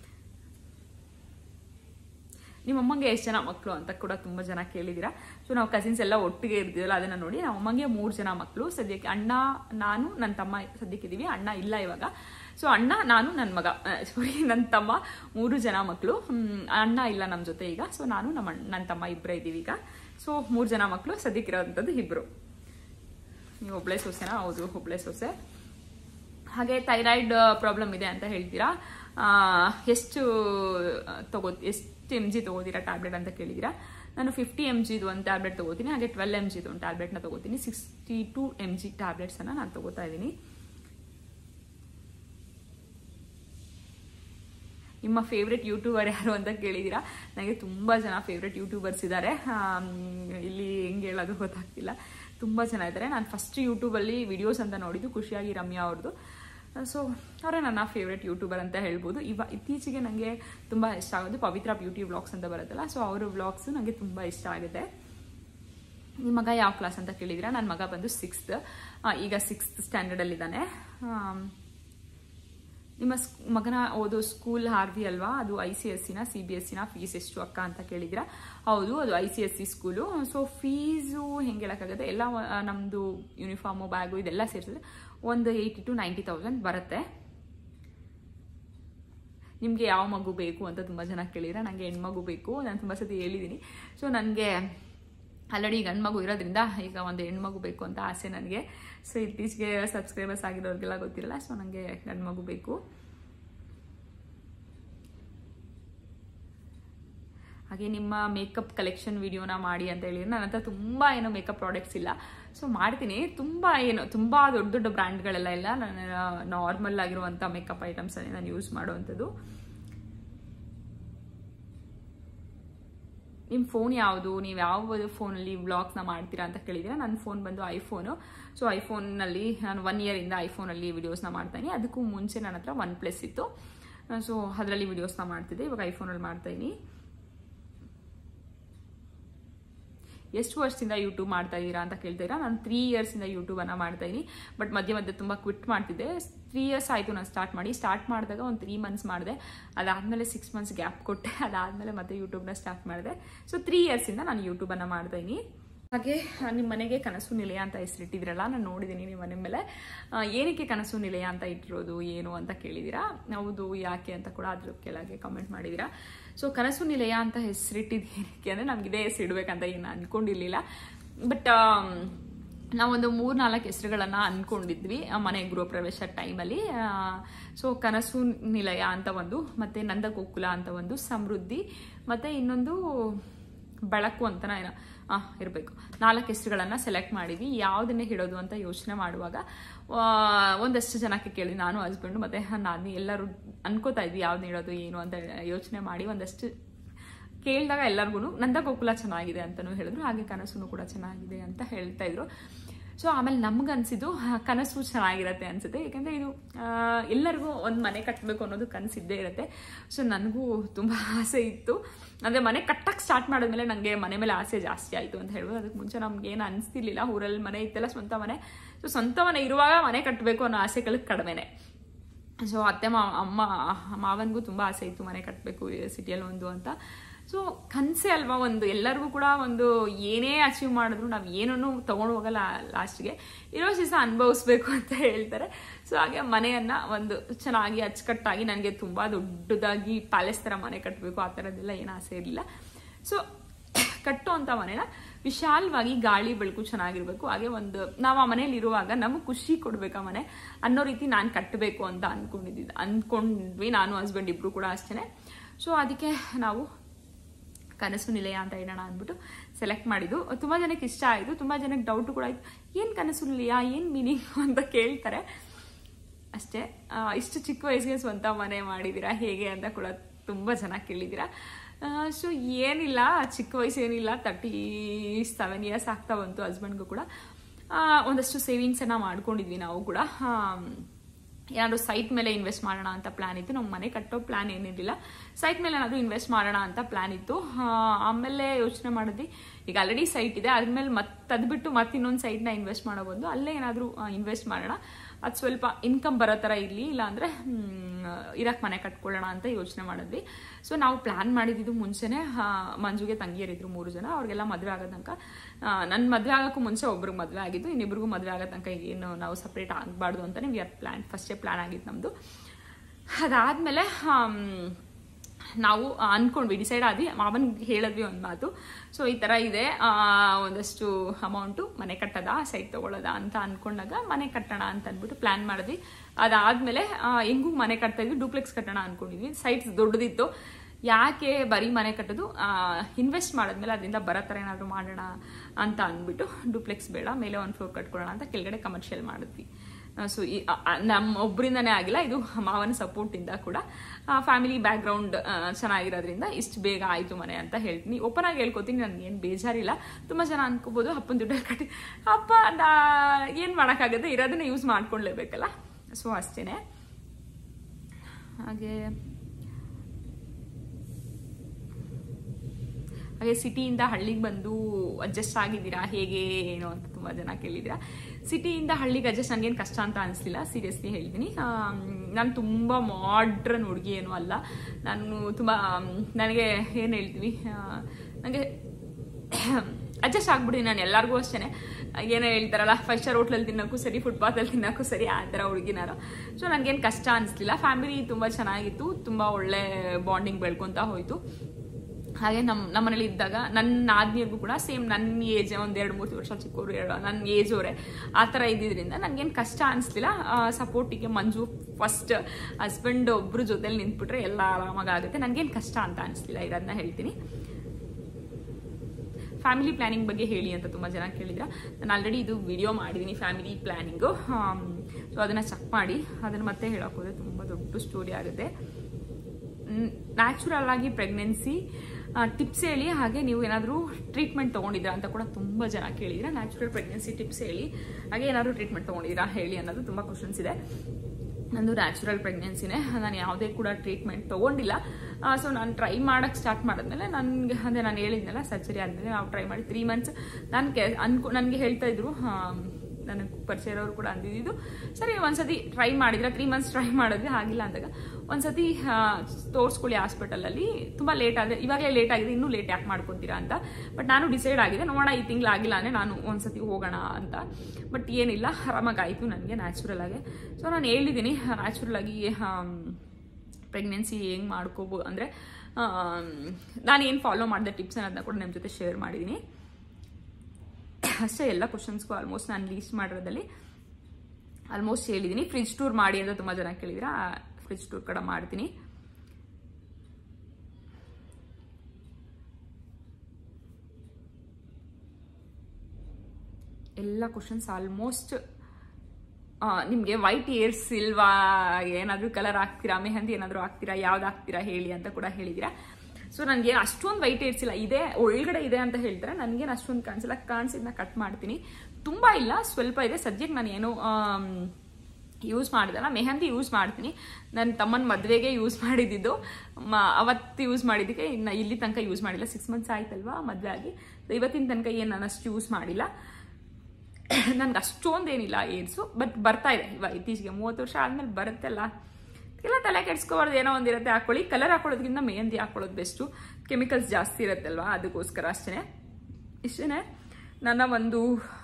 ನಿಮ್ಮ ಅಮ್ಮಂಗೆ ಎಷ್ಟು ಜನ ಮಕ್ಕಳು ಅಂತ ಕೂಡ ತುಂಬ ಜನ ಕೇಳಿದ್ದೀರಾ ಸೊ ನಾವು ಕಸಿನ್ಸ್ ಎಲ್ಲ ಒಟ್ಟಿಗೆ ಇರ್ತೀವಲ್ಲ ಅದನ್ನ ನೋಡಿ ನಮ್ಮ ಅಮ್ಮಂಗೆ ಮೂರು ಜನ ಮಕ್ಕಳು ಸದ್ಯಕ್ಕೆ ಅಣ್ಣ ನಾನು ನನ್ನ ತಮ್ಮ ಸದ್ಯಕ್ಕಿದ್ದೀವಿ ಅಣ್ಣ ಇಲ್ಲ ಇವಾಗ ಸೊ ಅಣ್ಣ ನಾನು ನನ್ನ ಮಗ ಸಾರಿ ನನ್ನ ತಮ್ಮ ಮೂರು ಜನ ಮಕ್ಕಳು ಅಣ್ಣ ಇಲ್ಲ ನಮ್ಮ ಜೊತೆ ಈಗ ಸೊ ನಾನು ನಮ್ಮ ಅಣ್ಣ ನನ್ನ ತಮ್ಮ ಇಬ್ಬರೇ ಇದ್ದೀವಿ ಈಗ ಸೊ ಮೂರು ಜನ ಮಕ್ಕಳು ಸದ್ಯಕ್ಕಿರೋವಂಥದ್ದು ಇಬ್ಬರು ನೀವು ಒಬ್ಳೆ ಸೊಸೆನಾ ಹೌದು ಒಬ್ಳೆ ಸೊಸೆ ಹಾಗೆ ಥೈರಾಯ್ಡ್ ಪ್ರಾಬ್ಲಮ್ ಇದೆ ಅಂತ ಹೇಳ್ತೀರಾ ಆ, ಎಷ್ಟು ತಗೋ ಎಷ್ಟು ಎಮ್ ಜಿ ತಗೋತೀರಾ ಟ್ಯಾಬ್ಲೆಟ್ ಅಂತ ಕೇಳಿದ್ದೀರಾ ನಾನು ಫಿಫ್ಟಿ ಎಮ್ ಜಿದು ಒಂದು ಟ್ಯಾಬ್ಲೆಟ್ ತಗೋತೀನಿ ಹಾಗೆ ಟ್ವೆಲ್ ಎಮ್ ಜಿದು ಒಂದು ಟ್ಯಾಬ್ಲೆಟ್ನ ತಗೋತೀನಿ ಸಿಕ್ಸ್ಟಿ ಟು ಎಮ್ ಜಿ ಟ್ಯಾಬ್ಲೆಟ್ಸನ್ನು ನಾನು ತಗೋತಾ ಇದ್ದೀನಿ ನಿಮ್ಮ ಫೇವ್ರೆಟ್ ಯೂಟ್ಯೂಬರ್ ಯಾರು ಅಂತ ಕೇಳಿದ್ದೀರಾ ನನಗೆ ತುಂಬ ಜನ ಫೇವ್ರೆಟ್ ಯೂಟ್ಯೂಬರ್ಸ್ ಇದ್ದಾರೆ ಆಮ್, ಇಲ್ಲಿ ಹೆಂಗೆ ಹೇಳೋದು ಗೊತ್ತಾಗ್ತಿಲ್ಲ ತುಂಬ ಜನ ಇದ್ದಾರೆ ನಾನು ಫಸ್ಟ್ ಯೂಟ್ಯೂಬಲ್ಲಿ ವಿಡಿಯೋಸ್ ಅಂತ ನೋಡಿದ್ದು ಖುಷಿಯಾಗಿ ರಮ್ಯಾ ಅವ್ರದ್ದು ಸೊ ಅವರೇ ನನ್ನ ಫೇವ್ರೆಟ್ ಯೂಟ್ಯೂಬರ್ ಅಂತ ಹೇಳ್ಬೋದು ಇವ ಇತ್ತೀಚೆಗೆ ನನಗೆ ತುಂಬ ಇಷ್ಟ ಆಗೋದು ಪವಿತ್ರ ಬ್ಯೂಟಿ ವ್ಲಾಗ್ಸ್ ಅಂತ ಬರುತ್ತಲ್ಲ ಸೊ ಅವರ ವ್ಲಾಗ್ಸು ನನಗೆ ತುಂಬ ಇಷ್ಟ ಆಗುತ್ತೆ ನಿಮ್ಮ ಮಗ ಯಾವ ಕ್ಲಾಸ್ ಅಂತ ಕೇಳಿದಿರಾ ನನ್ನ ಮಗ ಬಂದು ಸಿಕ್ಸ್ತ್ ಈಗ ಸಿಕ್ಸ್ತ್ ಸ್ಟ್ಯಾಂಡರ್ಡಲ್ಲಿದ್ದಾನೆ ನಿಮ್ಮ ಸ್- ಮಗನ ಓದೋ ಸ್ಕೂಲ್ ಆರ್ ವಿ ಅಲ್ವಾ ಅದು ಐ ಸಿ ಎಸ್ ಸಿನ ಸಿ ಬಿ ಎಸ್ ಸಿನ ಫೀಸ್ ಎಷ್ಟು ಅಕ್ಕ ಅಂತ ಕೇಳಿದಿರಾ ಹೌದು ಅದು I C S C school so fees ಹೆಂಗೆ ಹೇಳೋಕ್ಕಾಗುತ್ತೆ ಎಲ್ಲ ಆ, ನಮ್ದು ಯೂನಿಫಾರ್ಮು ಬ್ಯಾಗು ಇದೆಲ್ಲ ಸೇರಿಸಿದ್ರೆ ಒಂದು ಏಯ್ಟಿ ಟು ನೈಂಟಿ ತೌಸಂಡ್ ಬರುತ್ತೆ ನಿಮಗೆ ಯಾವ ಮಗು ಬೇಕು ಅಂತ ತುಂಬ ಜನ ಕೇಳಿದ್ರೆ ನನಗೆ ಹೆಣ್ಮಗು ಬೇಕು ನಾನು ತುಂಬ ಸತಿ ಹೇಳಿದ್ದೀನಿ ಸೊ ನನಗೆ ಆಲ್ರೆಡಿ ಗಂಡು ಮಗು ಇರೋದ್ರಿಂದ ಈಗ ಒಂದು ಹೆಣ್ಮಗು ಬೇಕು ಅಂತ ಆಸೆ ನನಗೆ ಸೊ ಇತ್ತೀಚೆಗೆ ಸಬ್ಸ್ಕ್ರೈಬರ್ಸ್ ಆಗಿರೋರಿಗೆಲ್ಲ ಗೊತ್ತಿರಲ್ಲ ಸೊ ನನಗೆ ಗಂಡು ಮಗು ಬೇಕು ಹಾಗೆ ನಿಮ್ಮ ಮೇಕಪ್ ಕಲೆಕ್ಷನ್ ವಿಡಿಯೋನ ಮಾಡಿ ಅಂತ ಹೇಳಿದ್ರೆ ನನ್ನ ಹತ್ರ ತುಂಬ ಏನು ಮೇಕಪ್ ಪ್ರಾಡಕ್ಟ್ಸ್ ಇಲ್ಲ ಸೊ ಮಾಡ್ತೀನಿ ತುಂಬ ಏನು ತುಂಬ ದೊಡ್ಡ ದೊಡ್ಡ ಬ್ರ್ಯಾಂಡ್ಗಳೆಲ್ಲ ಇಲ್ಲ ನನ್ನ ನಾರ್ಮಲ್ ಆಗಿರುವಂಥ ಮೇಕಪ್ ಐಟಮ್ಸನ್ನೇ ನಾನು ಯೂಸ್ ಮಾಡುವಂಥದ್ದು ನಿಮ್ಮ ಫೋನ್ ಯಾವುದು ನೀವು ಯಾವ ಫೋನಲ್ಲಿ ವ್ಲಾಗ್ಸ್ನ ಮಾಡ್ತೀರಾ ಅಂತ ಕೇಳಿದ್ರೆ ನನ್ನ ಫೋನ್ ಬಂದು ಐಫೋನು ಸೊ ಐಫೋನಲ್ಲಿ ನಾನು ಒನ್ ಇಯರಿಂದ ಐಫೋನಲ್ಲಿ ವಿಡಿಯೋಸ್ನ ಮಾಡ್ತಾಯಿನಿ ಅದಕ್ಕೂ ಮುಂಚೆ ನನ್ನ ಹತ್ರ ಒನ್ ಪ್ಲಸ್ ಇತ್ತು ಸೊ ಅದರಲ್ಲಿ ವಿಡಿಯೋಸ್ನ ಮಾಡ್ತಿದ್ದೆ ಇವಾಗ ಐಫೋನಲ್ಲಿ ಮಾಡ್ತಾಯಿನಿ ಎಷ್ಟು ವರ್ಷದಿಂದ ಯೂಟ್ಯೂಬ್ ಮಾಡ್ತಾ ಇದ್ದೀರಾ ಅಂತ ಕೇಳ್ತೀರಾ ನಾನು ತ್ರೀ ಇಯರ್ಸಿಂದ ಯೂಟ್ಯೂಬನ್ನು ಮಾಡ್ತಾ ಇದ್ದೀನಿ ಬಟ್ ಮಧ್ಯೆ ಮಧ್ಯೆ ತುಂಬ ಕ್ವಿಟ್ ಮಾಡ್ತಿದ್ದೆ ತ್ರೀ ಇಯರ್ಸ್ ಆಯಿತು ನಾನು ಸ್ಟಾರ್ಟ್ ಮಾಡಿ ಸ್ಟಾರ್ಟ್ ಮಾಡಿದಾಗ ಒಂದು ತ್ರೀ ಮಂತ್ಸ್ ಮಾಡಿದೆ ಅದಾದಮೇಲೆ ಸಿಕ್ಸ್ ಮಂತ್ಸ್ ಗ್ಯಾಪ್ ಕೊಟ್ಟೆ ಅದಾದಮೇಲೆ ಮತ್ತೆ ಯೂಟ್ಯೂಬ್ನ ಸ್ಟಾರ್ಟ್ ಮಾಡಿದೆ ಸೊ ತ್ರೀ ಇಯರ್ಸಿಂದ ನಾನು ಯೂಟ್ಯೂಬನ್ನು ಮಾಡ್ತಾ ಇದ್ದೀನಿ ಹಾಗೆ ನಿಮ್ಮ ಮನೆಗೆ ಕನಸು ನಿಲಯ ಅಂತ ಹೆಸರಿಟ್ಟಿದ್ರಲ್ಲ ನಾನು ನೋಡಿದ್ದೀನಿ ನಿಮ್ಮ ಮನೆ ಮೇಲೆ ಆ, ಏನಕ್ಕೆ ಕನಸು ನಿಲಯ ಅಂತ ಇಟ್ಟಿರೋದು ಏನು ಅಂತ ಕೇಳಿದ್ದೀರಾ ಹೌದು ಯಾಕೆ ಅಂತ ಕೂಡ ಅದ್ರ ಕೆಳಗೆ ಕಮೆಂಟ್ ಮಾಡಿದ್ದೀರಾ ಸೊ ಕನಸು ನಿಲಯ ಅಂತ ಹೆಸರಿಟ್ಟಿದ್ದು ಏನಕ್ಕೆ ಅಂದರೆ ನಮ್ಗೆ ಇದೇ ಹೆಸರು ಇಡಬೇಕಂತ ಏನು ಅಂದ್ಕೊಂಡಿರಲಿಲ್ಲ ಬಟ್ ನಾವೊಂದು ಮೂರು ನಾಲ್ಕು ಹೆಸರುಗಳನ್ನು ಅಂದ್ಕೊಂಡಿದ್ವಿ ಆ ಮನೆ ಗೃಹ ಪ್ರವೇಶ ಟೈಮಲ್ಲಿ ಸೊ ಕನಸು ನಿಲಯ ಅಂತ ಒಂದು ಮತ್ತು ನಂದಗೋಕುಲ ಅಂತ ಒಂದು ಸಮೃದ್ಧಿ ಮತ್ತು ಇನ್ನೊಂದು ಬೆಳಕು ಅಂತನ ಏನೋ ಆ, ಇರಬೇಕು ನಾಲ್ಕು ಹೆಸರುಗಳನ್ನು ಸೆಲೆಕ್ಟ್ ಮಾಡಿದ್ವಿ ಯಾವುದನ್ನೇ ಇಡೋದು ಅಂತ ಯೋಚನೆ ಮಾಡುವಾಗ ಆ, ಒಂದಷ್ಟು ಜನಕ್ಕೆ ಕೇಳಿದ್ವಿ ನಾನು ಹಸ್ಬೆಂಡು ಮತ್ತು ನಾನು ಎಲ್ಲರೂ ಅನ್ಕೋತಾ ಇದ್ವಿ ಯಾವ್ದು ಇಡೋದು ಏನು ಅಂತ ಯೋಚನೆ ಮಾಡಿ ಒಂದಷ್ಟು ಕೇಳಿದಾಗ ಎಲ್ಲರಿಗೂ ನಂದಗೋಕುಲ ಚೆನ್ನಾಗಿದೆ ಅಂತಲೂ ಹೇಳಿದ್ರು ಹಾಗೆ ಕನಸು ಕೂಡ ಚೆನ್ನಾಗಿದೆ ಅಂತ ಹೇಳ್ತಾ ಇದ್ರು ಸೊ ಆಮೇಲೆ ನಮ್ಗೆ ಅನ್ಸಿದ್ದು ಆ, ಕನಸು ಚೆನ್ನಾಗಿರತ್ತೆ ಅನ್ಸುತ್ತೆ ಯಾಕಂದರೆ ಇದು ಆ, ಎಲ್ಲರಿಗೂ ಒಂದು ಮನೆ ಕಟ್ಟಬೇಕು ಅನ್ನೋದು ಕನಸಿದ್ದೇ ಇರುತ್ತೆ ಸೊ ನನಗೂ ತುಂಬ ಆಸೆ ಇತ್ತು ಅಂದರೆ ಮನೆ ಕಟ್ಟಕ್ಕೆ ಸ್ಟಾರ್ಟ್ ಮಾಡಿದ್ಮೇಲೆ ನನಗೆ ಮನೆ ಮೇಲೆ ಆಸೆ ಜಾಸ್ತಿ ಆಯಿತು ಅಂತ ಹೇಳ್ಬೋದು ಅದಕ್ಕೆ ಮುಂಚೆ ನಮ್ಗೆ ಏನು ಅನಿಸ್ತಿರ್ಲಿಲ್ಲ ಊರಲ್ಲಿ ಮನೆ ಇತ್ತಲ್ಲ ಸ್ವಂತ ಮನೆ ಸೊ ಸ್ವಂತ ಮನೆ ಇರುವಾಗ ಮನೆ ಕಟ್ಟಬೇಕು ಅನ್ನೋ ಆಸೆಗಳು ಕಡಿಮೆನೆ ಸೊ ಅತ್ತೆ ಮಾವ ಅಮ್ಮ ಮಾವನಿಗೂ ತುಂಬ ಆಸೆ ಇತ್ತು ಮನೆ ಕಟ್ಟಬೇಕು ಸಿಟಿಯಲ್ಲಿ ಒಂದು ಅಂತ ಸೊ ಕನಸೆ ಅಲ್ವಾ ಒಂದು ಎಲ್ಲರಿಗೂ ಕೂಡ ಒಂದು ಏನೇ ಅಚೀವ್ ಮಾಡಿದ್ರು ನಾವು ಏನನ್ನೂ ತೊಗೊಂಡು ಹೋಗಲ್ಲ ಲಾಸ್ಟ್ಗೆ ಇರೋ ದಿವಸ ಅನುಭವಿಸ್ಬೇಕು ಅಂತ ಹೇಳ್ತಾರೆ ಸೊ ಹಾಗೆ ಮನೆಯನ್ನು ಒಂದು ಚೆನ್ನಾಗಿ ಅಚ್ಚುಕಟ್ಟಾಗಿ ನನಗೆ ತುಂಬ ದೊಡ್ಡದಾಗಿ ಪ್ಯಾಲೇಸ್ ಥರ ಮನೆ ಕಟ್ಟಬೇಕು ಆ ಥರದ್ದೆಲ್ಲ ಏನು ಆಸೆ ಇರಲಿಲ್ಲ ಸೊ ಕಟ್ಟುವಂಥ ಮನೆನ ವಿಶಾಲವಾಗಿ ಗಾಳಿ ಬೆಳಕು ಚೆನ್ನಾಗಿರ್ಬೇಕು ಹಾಗೆ ಒಂದು ನಾವು ಆ ಮನೇಲಿ ಇರುವಾಗ ನಮಗೆ ಖುಷಿ ಕೊಡ್ಬೇಕು ಆ ಮನೆ ಅನ್ನೋ ರೀತಿ ನಾನು ಕಟ್ಟಬೇಕು ಅಂತ ಅನ್ಕೊಂಡಿದ್ದಿದ್ದು ಅಂದ್ಕೊಂಡ್ವಿ ನಾನು ಹಸ್ಬೆಂಡ್ ಇಬ್ರು ಕೂಡ ಅಷ್ಟೇ ಸೊ ಅದಕ್ಕೆ ನಾವು ಕನಸು ನಿಲಯ ಅಂತ ಇಡೋಣ ಅಂದ್ಬಿಟ್ಟು ಸೆಲೆಕ್ಟ್ ಮಾಡಿದ್ದು ತುಂಬ ಜನಕ್ಕೆ ಇಷ್ಟ ಆಯಿತು ತುಂಬ ಜನಕ್ಕೆ ಡೌಟು ಕೂಡ ಆಯಿತು ಏನು ಕನಸು ನಿಲಯ ಏನು ಮೀನಿಂಗ್ ಅಂತ ಕೇಳ್ತಾರೆ ಅಷ್ಟೇ ಆ, ಇಷ್ಟು ಚಿಕ್ಕ ವಯಸ್ಸಿಗೆ ಸ್ವಂತ ಮನೆ ಮಾಡಿದ್ದೀರಾ ಹೇಗೆ ಅಂತ ಕೂಡ ತುಂಬ ಜನ ಕೇಳಿದ್ದೀರಾ ಸೊ ಏನಿಲ್ಲ ಚಿಕ್ಕ ವಯಸ್ಸು ಏನಿಲ್ಲ ತರ್ಟಿ ಸೆವೆನ್ ಇಯರ್ಸ್ ಆಗ್ತಾ ಬಂತು ಹಸ್ಬೆಂಡ್ಗೂ ಕೂಡ ಆ, ಒಂದಷ್ಟು ಸೇವಿಂಗ್ಸನ್ನು ಮಾಡ್ಕೊಂಡಿದ್ವಿ ನಾವು ಕೂಡ ಆಮ್, ಏನಾದರೂ ಸೈಟ್ ಮೇಲೆ ಇನ್ವೆಸ್ಟ್ ಮಾಡೋಣ ಅಂತ ಪ್ಲಾನ್ ಇತ್ತು ನಮ್ಮ ಮನೆ ಕಟ್ಟೋ ಪ್ಲಾನ್ ಏನಿರಲಿಲ್ಲ ಸೈಟ್ ಮೇಲೆ ಏನಾದರೂ ಇನ್ವೆಸ್ಟ್ ಮಾಡೋಣ ಅಂತ ಪ್ಲಾನ್ ಇತ್ತು ಆ, ಆಮೇಲೆ ಯೋಚನೆ ಮಾಡಿದ್ವಿ ಈಗ ಆಲ್ರೆಡಿ ಸೈಟ್ ಇದೆ ಅದ್ಮೇಲೆ ಮತ್ತೆ ಅದು ಬಿಟ್ಟು ಮತ್ತೆ ಇನ್ನೊಂದು ಸೈಟ್ನ ಇನ್ವೆಸ್ಟ್ ಮಾಡಬಹುದು ಅಲ್ಲೇ ಏನಾದರೂ ಇನ್ವೆಸ್ಟ್ ಮಾಡೋಣ ಅದು ಸ್ವಲ್ಪ ಇನ್ಕಮ್ ಬರೋ ಥರ ಇರಲಿ ಇಲ್ಲಾಂದರೆ ಇರಕ್ಕೆ ಮನೆ ಕಟ್ಕೊಳ್ಳೋಣ ಅಂತ ಯೋಚನೆ ಮಾಡಿದ್ವಿ ಸೊ ನಾವು ಪ್ಲ್ಯಾನ್ ಮಾಡಿದ್ದು ಮುಂಚೆನೇ ಆ, ಮಂಜುಗೆ ತಂಗಿಯರಿದ್ರು ಮೂರು ಜನ ಅವ್ರಿಗೆಲ್ಲ ಮದುವೆ ಆಗೋ ತನಕ ನನ್ನ ಮದುವೆ ಆಗೋಕ್ಕೂ ಮುಂಚೆ ಒಬ್ರಿಗೆ ಮದುವೆ ಆಗಿದ್ದು ಇನ್ನಿಬ್ರಿಗೂ ಮದುವೆ ಆಗೋ ತನಕ ಏನು ನಾವು ಸಪ್ರೇಟ್ ಆಗಬಾರ್ದು ಅಂತಲೇ ವಿ ಆರ್ ಪ್ಲ್ಯಾನ್ ಫಸ್ಟೇ ಪ್ಲ್ಯಾನ್ ಆಗಿತ್ತು ನಮ್ಮದು ಅದಾದಮೇಲೆ ನಾವು ಅನ್ಕೊಂಡ್ವಿ ಡಿಸೈಡ್ ಆದ್ವಿ ಮಾವನ್ಗೆ ಹೇಳಿದ್ವಿ ಒಂದು ಮಾತು ಸೊ ಈ ಥರ ಇದೆ ಆ, ಒಂದಷ್ಟು ಅಮೌಂಟು ಮನೆ ಕಟ್ಟದ ಸೈಟ್ ತೊಗೊಳ್ಳೋದ ಅಂತ ಅನ್ಕೊಂಡಾಗ ಮನೆ ಕಟ್ಟೋಣ ಅಂತ ಅಂದ್ಬಿಟ್ಟು ಪ್ಲ್ಯಾನ್ ಮಾಡಿದ್ವಿ ಅದಾದಮೇಲೆ ಹೆಂಗೂ ಮನೆ ಕಟ್ತಾ ಇದ್ವಿ ಡೂಪ್ಲೆಕ್ಸ್ ಕಟ್ಟೋಣ ಅನ್ಕೊಂಡಿದ್ವಿ ಸೈಟ್ಸ್ ದೊಡ್ಡದಿತ್ತು ಯಾಕೆ ಬರೀ ಮನೆ ಕಟ್ಟೋದು ಇನ್ವೆಸ್ಟ್ ಮಾಡಿದ್ಮೇಲೆ ಅದರಿಂದ ಬರೋ ಥರ ಏನಾದರೂ ಮಾಡೋಣ ಅಂತ ಅಂದ್ಬಿಟ್ಟು ಡೂಪ್ಲೆಕ್ಸ್ ಬೇಡ ಮೇಲೆ ಒಂದು ಫ್ಲೋರ್ ಕಟ್ಕೊಳ್ಳೋಣ ಅಂತ ಕೆಳಗಡೆ ಕಮರ್ಷಿಯಲ್ ಮಾಡಿದ್ವಿ ಸೊ ನಮ್ಮ ಒಬ್ಬರಿಂದನೇ ಆಗಿಲ್ಲ ಇದು ಮಾವನ ಸಪೋರ್ಟಿಂದ ಕೂಡ ಫ್ಯಾಮಿಲಿ ಬ್ಯಾಕ್ಗ್ರೌಂಡ್ ಚೆನ್ನಾಗಿರೋದ್ರಿಂದ ಇಷ್ಟು ಬೇಗ ಆಯಿತು ಮನೆ ಅಂತ ಹೇಳ್ತೀನಿ ಓಪನ್ ಆಗಿ ಹೇಳ್ಕೊತೀನಿ ನನಗೇನು ಬೇಜಾರಿಲ್ಲ ತುಂಬ ಜನ ಅನ್ಕೋಬೋದು ಅಪ್ಪನ ದುಡ್ಡು ಕಟ್ಟಿ ಅಪ್ಪ ನಾ ಏನು ಮಾಡೋಕ್ಕಾಗುತ್ತೆ ಇರೋದನ್ನ ಯೂಸ್ ಮಾಡ್ಕೊಳ್ಲೇಬೇಕಲ್ಲ ಸೊ ಅಷ್ಟೇ ಹಾಗೆ ಹಾಗೆ ಸಿಟಿಯಿಂದ ಹಳ್ಳಿಗೆ ಬಂದು ಅಡ್ಜಸ್ಟ್ ಆಗಿದ್ದೀರಾ ಹೇಗೆ ಏನು ಅಂತ ತುಂಬ ಜನ ಕೇಳಿದ್ದೀರಾ ಸಿಟಿಯಿಂದ ಹಳ್ಳಿಗೆ ಅಡ್ಜಸ್ಟ್ ನನಗೇನು ಕಷ್ಟ ಅಂತ ಅನಿಸ್ಲಿಲ್ಲ ಸೀರಿಯಸ್ಲಿ ಹೇಳ್ತೀನಿ ನಾನು ತುಂಬ ಮಾಡ್ರನ್ ಹುಡುಗಿ ಏನೂ ಅಲ್ಲ ನಾನು ತುಂಬ ನನಗೆ ಏನು ಹೇಳ್ತೀವಿ ನನಗೆ ಅಡ್ಜಸ್ಟ್ ಆಗ್ಬಿಡಿ ನಾನು ಎಲ್ಲರಿಗೂ ಅಷ್ಟೇ ಏನೋ ಹೇಳ್ತಾರಲ್ಲ ಫೈವ್ ಸ್ಟಾರ್ ಹೋಟ್ಲಲ್ಲಿ ತಿನ್ನೋಕ್ಕೂ ಸರಿ ಫುಟ್ಪಾತಲ್ಲಿ ತಿನ್ನೋಕ್ಕೂ ಸರಿ ಆ ಥರ ಹುಡುಗಿ ನಾನು ಸೊ ನನಗೇನು ಕಷ್ಟ ಅನಿಸ್ಲಿಲ್ಲ ಫ್ಯಾಮಿಲಿ ತುಂಬ ಚೆನ್ನಾಗಿತ್ತು ತುಂಬ ಒಳ್ಳೆ ಬಾಂಡಿಂಗ್ ಬೆಳ್ಕೊತಾ ಹೋಯಿತು ಹಾಗೆ ನಮ್ಮ ನಮ್ಮನೇಲಿ ಇದ್ದಾಗ ನನ್ನ ಆದ್ಮಿಯರ್ಗೂ ಕೂಡ ಸೇಮ್ ನನ್ನ ಏಜ್ ಒಂದು ಎರಡು ಮೂರು ವರ್ಷ ಚಿಕ್ಕವರು ಎರಡು ನನ್ನ ಏಜ್ ಅವರೇ ಆ ಥರ ಇದ್ದಿದ್ದರಿಂದ ನನಗೇನು ಕಷ್ಟ ಅನಿಸ್ಲಿಲ್ಲ ಸಪೋರ್ಟಿಗೆ ಮಂಜು ಫಸ್ಟ್ ಹಸ್ಬೆಂಡ್ ಒಬ್ಬರು ಜೊತೆಲಿ ನಿಂತ್ಬಿಟ್ರೆ ಎಲ್ಲ ಆರಾಮಾಗಿ ಆಗುತ್ತೆ ನನಗೇನು ಕಷ್ಟ ಅಂತ ಅನಿಸ್ಲಿಲ್ಲ ಇದನ್ನ ಹೇಳ್ತೀನಿ ಫ್ಯಾಮಿಲಿ ಪ್ಲ್ಯಾನಿಂಗ್ ಬಗ್ಗೆ ಹೇಳಿ ಅಂತ ತುಂಬ ಜನ ಕೇಳಿದ್ರ ನಾನು ಆಲ್ರೆಡಿ ಇದು ವಿಡಿಯೋ ಮಾಡಿದ್ದೀನಿ ಫ್ಯಾಮಿಲಿ ಪ್ಲ್ಯಾನಿಂಗು ಸೊ ಅದನ್ನು ಚೆಕ್ ಮಾಡಿ ಅದನ್ನು ಮತ್ತೆ ಹೇಳೋಕೆ ಹೋದರೆ ತುಂಬ ದೊಡ್ಡ ಸ್ಟೋರಿ ಆಗುತ್ತೆ ನ್ಯಾಚುರಲ್ ಆಗಿ ಪ್ರೆಗ್ನೆನ್ಸಿ ಟಿಪ್ಸ್ ಹೇಳಿ ಹಾಗೆ ನೀವು ಏನಾದರೂ ಟ್ರೀಟ್ಮೆಂಟ್ ತೊಗೊಂಡಿದ್ದೀರಾ ಅಂತ ಕೂಡ ತುಂಬ ಜನ ಕೇಳಿದ್ದೀರಾ ನ್ಯಾಚುರಲ್ ಪ್ರೆಗ್ನೆನ್ಸಿ ಟಿಪ್ಸ್ ಹೇಳಿ ಹಾಗೆ ಏನಾದರೂ ಟ್ರೀಟ್ಮೆಂಟ್ ತೊಗೊಂಡಿದ್ದೀರಾ ಹೇಳಿ ಅನ್ನೋದು ತುಂಬ ಕ್ವಶನ್ಸ್ ಇದೆ ನಂದು ನ್ಯಾಚುರಲ್ ಪ್ರೆಗ್ನೆನ್ಸಿನೇ ನಾನು ಯಾವುದೇ ಕೂಡ ಟ್ರೀಟ್ಮೆಂಟ್ ತೊಗೊಂಡಿಲ್ಲ ಸೊ ನಾನು ಟ್ರೈ ಮಾಡೋಕ್ಕೆ ಸ್ಟಾರ್ಟ್ ಮಾಡಿದ್ಮೇಲೆ ನನಗೆ ಅಂದರೆ ನಾನು ಹೇಳಿದ್ನಲ್ಲ ಸರ್ಜರಿ ಆದಮೇಲೆ ನಾವು ಟ್ರೈ ಮಾಡಿ ತ್ರೀ ಮಂತ್ಸ್ ನಾನು ಕೆ ಅನ್ಕೊ ನನಗೆ ಹೇಳ್ತಾ ಇದ್ರು ನನಗೆ ಪರಿಚಯ ಇರೋರು ಕೂಡ ಅಂದಿದ್ದು ಸರಿ ಒಂದ್ಸತಿ ಟ್ರೈ ಮಾಡಿದ್ರೆ ತ್ರೀ ಮಂತ್ಸ್ ಟ್ರೈ ಮಾಡಿದ್ರೆ ಆಗಿಲ್ಲ ಅಂದಾಗ ಒಂದ್ಸತಿ ತೋರಿಸ್ಕೊಳ್ಳಿ ಹಾಸ್ಪಿಟಲಲ್ಲಿ ತುಂಬ ಲೇಟ್ ಆದರೆ ಇವಾಗಲೇ ಲೇಟ್ ಆಗಿದೆ ಇನ್ನೂ ಲೇಟ್ ಯಾಕೆ ಮಾಡ್ಕೊತೀರಾ ಅಂತ ಬಟ್ ನಾನು ಡಿಸೈಡ್ ಆಗಿದೆ ನೋಡೋಣ ಈ ತಿಂಗಳು ಆಗಿಲ್ಲ ಅಂದರೆ ನಾನು ಒಂದ್ಸತಿ ಹೋಗೋಣ ಅಂತ ಬಟ್ ಏನಿಲ್ಲ ಆರಾಮಾಗಿ ಆಯಿತು ನನಗೆ ನ್ಯಾಚುರಲ್ ಆಗಿ ಸೊ ನಾನು ಹೇಳಿದ್ದೀನಿ ನ್ಯಾಚುರಲ್ ಆಗಿ ಪ್ರೆಗ್ನೆನ್ಸಿ ಹೆಂಗೆ ಮಾಡ್ಕೋಬೋದು ಅಂದರೆ ನಾನು ಏನು ಫಾಲೋ ಮಾಡಿದೆ ಟಿಪ್ಸ್ ಅನ್ನೋದನ್ನ ಕೂಡ ನಿಮ್ಮ ಜೊತೆ ಶೇರ್ ಮಾಡಿದ್ದೀನಿ ಅಷ್ಟೇ ಎಲ್ಲ ಕ್ವಶನ್ಸ್ಗೂ ಆಲ್ಮೋಸ್ಟ್ ನಾನು ಲೀಸ್ಟ್ ಮಾಡಿರೋದಲ್ಲಿ ಆಲ್ಮೋಸ್ಟ್ ಹೇಳಿದ್ದೀನಿ ಫ್ರಿಜ್ ಟೂರ್ ಮಾಡಿ ಅಂತ ತುಂಬ ಜನ ಕೇಳಿದ್ರೆ ಫ್ರಿಜ್ ಟೂರ್ ಕೂಡ ಮಾಡ್ತೀನಿ ಎಲ್ಲ ಕ್ವಶನ್ಸ್ ಆಲ್ಮೋಸ್ಟ್ ನಿಮಗೆ ವೈಟ್ ಏರ್ಸ್ ಇಲ್ವಾ ಏನಾದರೂ ಕಲರ್ ಹಾಕ್ತೀರಾ ಮೆಹಂದಿ ಏನಾದರೂ ಹಾಕ್ತೀರಾ ಯಾವ್ದು ಹಾಕ್ತೀರಾ ಹೇಳಿ ಅಂತ ಕೂಡ ಹೇಳಿದ್ದೀರಾ ಸೊ ನನಗೆ ಅಷ್ಟೊಂದು ವೈಟ್ ಏರ್ಸ್ ಇಲ್ಲ ಇದೆ ಒಳಗಡೆ ಇದೆ ಅಂತ ಹೇಳ್ತಾರೆ ನನಗೇನು ಅಷ್ಟೊಂದು ಕಾಣಿಸಿಲ್ಲ ಕಾಣಿಸಿದ್ನ ಕಟ್ ಮಾಡ್ತೀನಿ ತುಂಬ ಇಲ್ಲ ಸ್ವಲ್ಪ ಇದೆ ಸದ್ಯಕ್ಕೆ ನಾನು ಏನು ಯೂಸ್ ಮಾಡಿದಲ್ಲ ಮೆಹಂದಿ ಯೂಸ್ ಮಾಡ್ತೀನಿ ನನ್ನ ತಮ್ಮನ ಮದುವೆಗೆ ಯೂಸ್ ಮಾಡಿದ್ದು ಅವತ್ತು ಯೂಸ್ ಮಾಡಿದ್ದಕ್ಕೆ ಇನ್ನು ಇಲ್ಲಿ ತನಕ ಯೂಸ್ ಮಾಡಿಲ್ಲ ಸಿಕ್ಸ್ ಮಂತ್ಸ್ ಆಯ್ತಲ್ವಾ ಮದುವೆ ಆಗಿ ಇವತ್ತಿನ ತನಕ ಏನು ನಾನು ಅಷ್ಟು ಯೂಸ್ ಮಾಡಿಲ್ಲ ನನ್ಗೆ ಅಷ್ಟೊಂದೇನಿಲ್ಲ ಏಡ್ಸು ಬಟ್ ಬರ್ತಾ ಇದೆ ಇವಾಗ ಇತ್ತೀಚೆಗೆ ಮೂವತ್ತು ವರ್ಷ ಆದಮೇಲೆ ಬರುತ್ತಲ್ಲ ಎಲ್ಲ ತಲೆ ಕೆಡ್ಸ್ಕೊಬಾರ್ದು ಏನೋ ಒಂದಿರುತ್ತೆ ಹಾಕೊಳ್ಳಿ ಕಲರ್ ಹಾಕೊಳ್ಳೋದ್ರಿಂದ ಮೆಹಂದಿ ಹಾಕೊಳ್ಳೋದು ಬೆಸ್ಟು ಕೆಮಿಕಲ್ಸ್ ಜಾಸ್ತಿ ಇರುತ್ತಲ್ವಾ ಅದಕ್ಕೋಸ್ಕರ ಅಷ್ಟೇ ಇಷ್ಟೇ ನನ್ನ ಒಂದು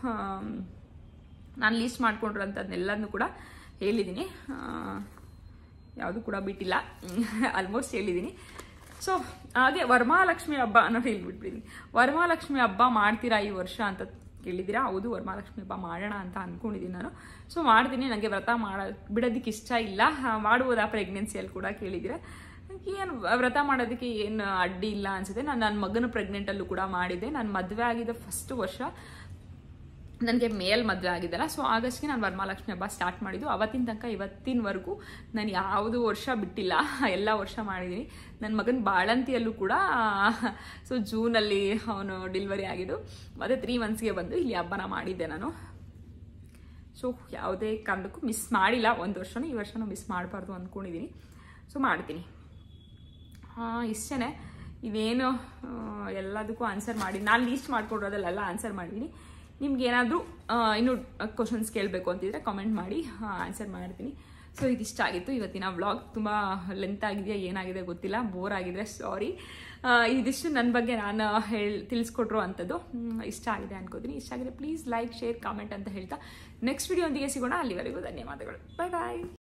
ನಾನು ಲೀಸ್ಟ್ ಮಾಡ್ಕೊಂಡಿರೋಂಥದ್ದನ್ನೆಲ್ಲದನ್ನು ಕೂಡ ಹೇಳಿದ್ದೀನಿ ಯಾವುದು ಕೂಡ ಬಿಟ್ಟಿಲ್ಲ ಆಲ್ಮೋಸ್ಟ್ ಹೇಳಿದ್ದೀನಿ ಸೊ ಹಾಗೆ ವರಮಹಾಲಕ್ಷ್ಮಿ ಹಬ್ಬ ಅನ್ನೋದು ಹೇಳ್ಬಿಟ್ಬಿದ್ದೀನಿ ವರಮಹಾಲಕ್ಷ್ಮಿ ಹಬ್ಬ ಮಾಡ್ತೀರಾ ಈ ವರ್ಷ ಅಂತ ಕೇಳಿದ್ದೀರಾ ಹೌದು ವರಮಹಾಲಕ್ಷ್ಮಿ ಹಬ್ಬ ಮಾಡೋಣ ಅಂತ ಅಂದ್ಕೊಂಡಿದ್ದೀನಿ ನಾನು ಸೊ ಮಾಡ್ತೀನಿ ನನಗೆ ವ್ರತ ಮಾಡ ಬಿಡೋದಕ್ಕೆ ಇಷ್ಟ ಇಲ್ಲ ಮಾಡ್ಬೋದಾ ಪ್ರೆಗ್ನೆನ್ಸಿಯಲ್ಲಿ ಕೂಡ ಕೇಳಿದ್ದೀರಾ ಏನು ವ್ರತ ಮಾಡೋದಕ್ಕೆ ಏನು ಅಡ್ಡಿ ಇಲ್ಲ ಅನ್ಸುತ್ತೆ ನಾನು ನನ್ನ ಮಗನ ಪ್ರೆಗ್ನೆಂಟಲ್ಲೂ ಕೂಡ ಮಾಡಿದ್ದೆ ನಾನು ಮದುವೆ ಆಗಿದ್ದ ಫಸ್ಟ್ ವರ್ಷ ನನಗೆ ಮೇಲ್ ಮದುವೆ ಆಗಿದ್ದಲ್ಲ ಸೊ ಆಗಸ್ಟ್ಗೆ ನಾನು ವರಮಹಾಲಕ್ಷ್ಮಿ ಹಬ್ಬ ಸ್ಟಾರ್ಟ್ ಮಾಡಿದ್ದು ಅವತ್ತಿನ ತನಕ ಇವತ್ತಿನವರೆಗೂ ನಾನು ಯಾವುದು ವರ್ಷ ಬಿಟ್ಟಿಲ್ಲ ಎಲ್ಲ ವರ್ಷ ಮಾಡಿದ್ದೀನಿ ನನ್ನ ಮಗನ ಬಾಳಂತಿಯಲ್ಲೂ ಕೂಡ ಸೊ ಜೂನಲ್ಲಿ ಅವನು ಡೆಲಿವರಿ ಆಗಿದ್ದು ಮತ್ತು ತ್ರೀ ಮಂತ್ಸ್ಗೆ ಬಂದು ಇಲ್ಲಿ ಹಬ್ಬನ ಮಾಡಿದ್ದೆ ನಾನು ಸೊ ಯಾವುದೇ ಕಾರಣಕ್ಕೂ ಮಿಸ್ ಮಾಡಿಲ್ಲ ಒಂದು ವರ್ಷನೂ ಈ ವರ್ಷನೂ ಮಿಸ್ ಮಾಡಬಾರ್ದು ಅಂದ್ಕೊಂಡಿದ್ದೀನಿ ಸೊ ಮಾಡ್ತೀನಿ ಹಾಂ ಇಷ್ಟೇ ಇದೇನು ಎಲ್ಲದಕ್ಕೂ ಆನ್ಸರ್ ಮಾಡಿ ನಾನು ಲೀಸ್ಟ್ ಮಾಡ್ಕೊಡೋದಲ್ಲೆಲ್ಲ ಆನ್ಸರ್ ಮಾಡಿದ್ದೀನಿ ನಿಮ್ಗೆ ಏನಾದರೂ ಇನ್ನೂ ಕ್ವಶನ್ಸ್ ಕೇಳಬೇಕು ಅಂತಿದ್ರೆ ಕಾಮೆಂಟ್ ಮಾಡಿ ಆನ್ಸರ್ ಮಾಡ್ತೀನಿ ಸೊ ಇದಿಷ್ಟ ಆಗಿತ್ತು ಇವತ್ತಿನ ವ್ಲಾಗ್ ತುಂಬ ಲೆಂತ್ ಆಗಿದೆಯಾ ಏನಾಗಿದೆ ಗೊತ್ತಿಲ್ಲ ಬೋರ್ ಆಗಿದ್ರೆ ಸಾರಿ ಇದಿಷ್ಟು ನನ್ನ ಬಗ್ಗೆ ನಾನು ಹೇಳಿ ತಿಳಿಸ್ಕೊಟ್ರು ಅಂಥದ್ದು ಇಷ್ಟ ಆಗಿದೆ ಅನ್ಕೋತೀನಿ ಇಷ್ಟ ಆಗಿದೆ ಪ್ಲೀಸ್ ಲೈಕ್ ಶೇರ್ ಕಾಮೆಂಟ್ ಅಂತ ಹೇಳ್ತಾ ನೆಕ್ಸ್ಟ್ ವಿಡಿಯೋ ಒಂದಿಗೆ ಸಿಗೋಣ ಅಲ್ಲಿವರೆಗೂ ಧನ್ಯವಾದಗಳು ಬಾಯ್ ಬಾಯ್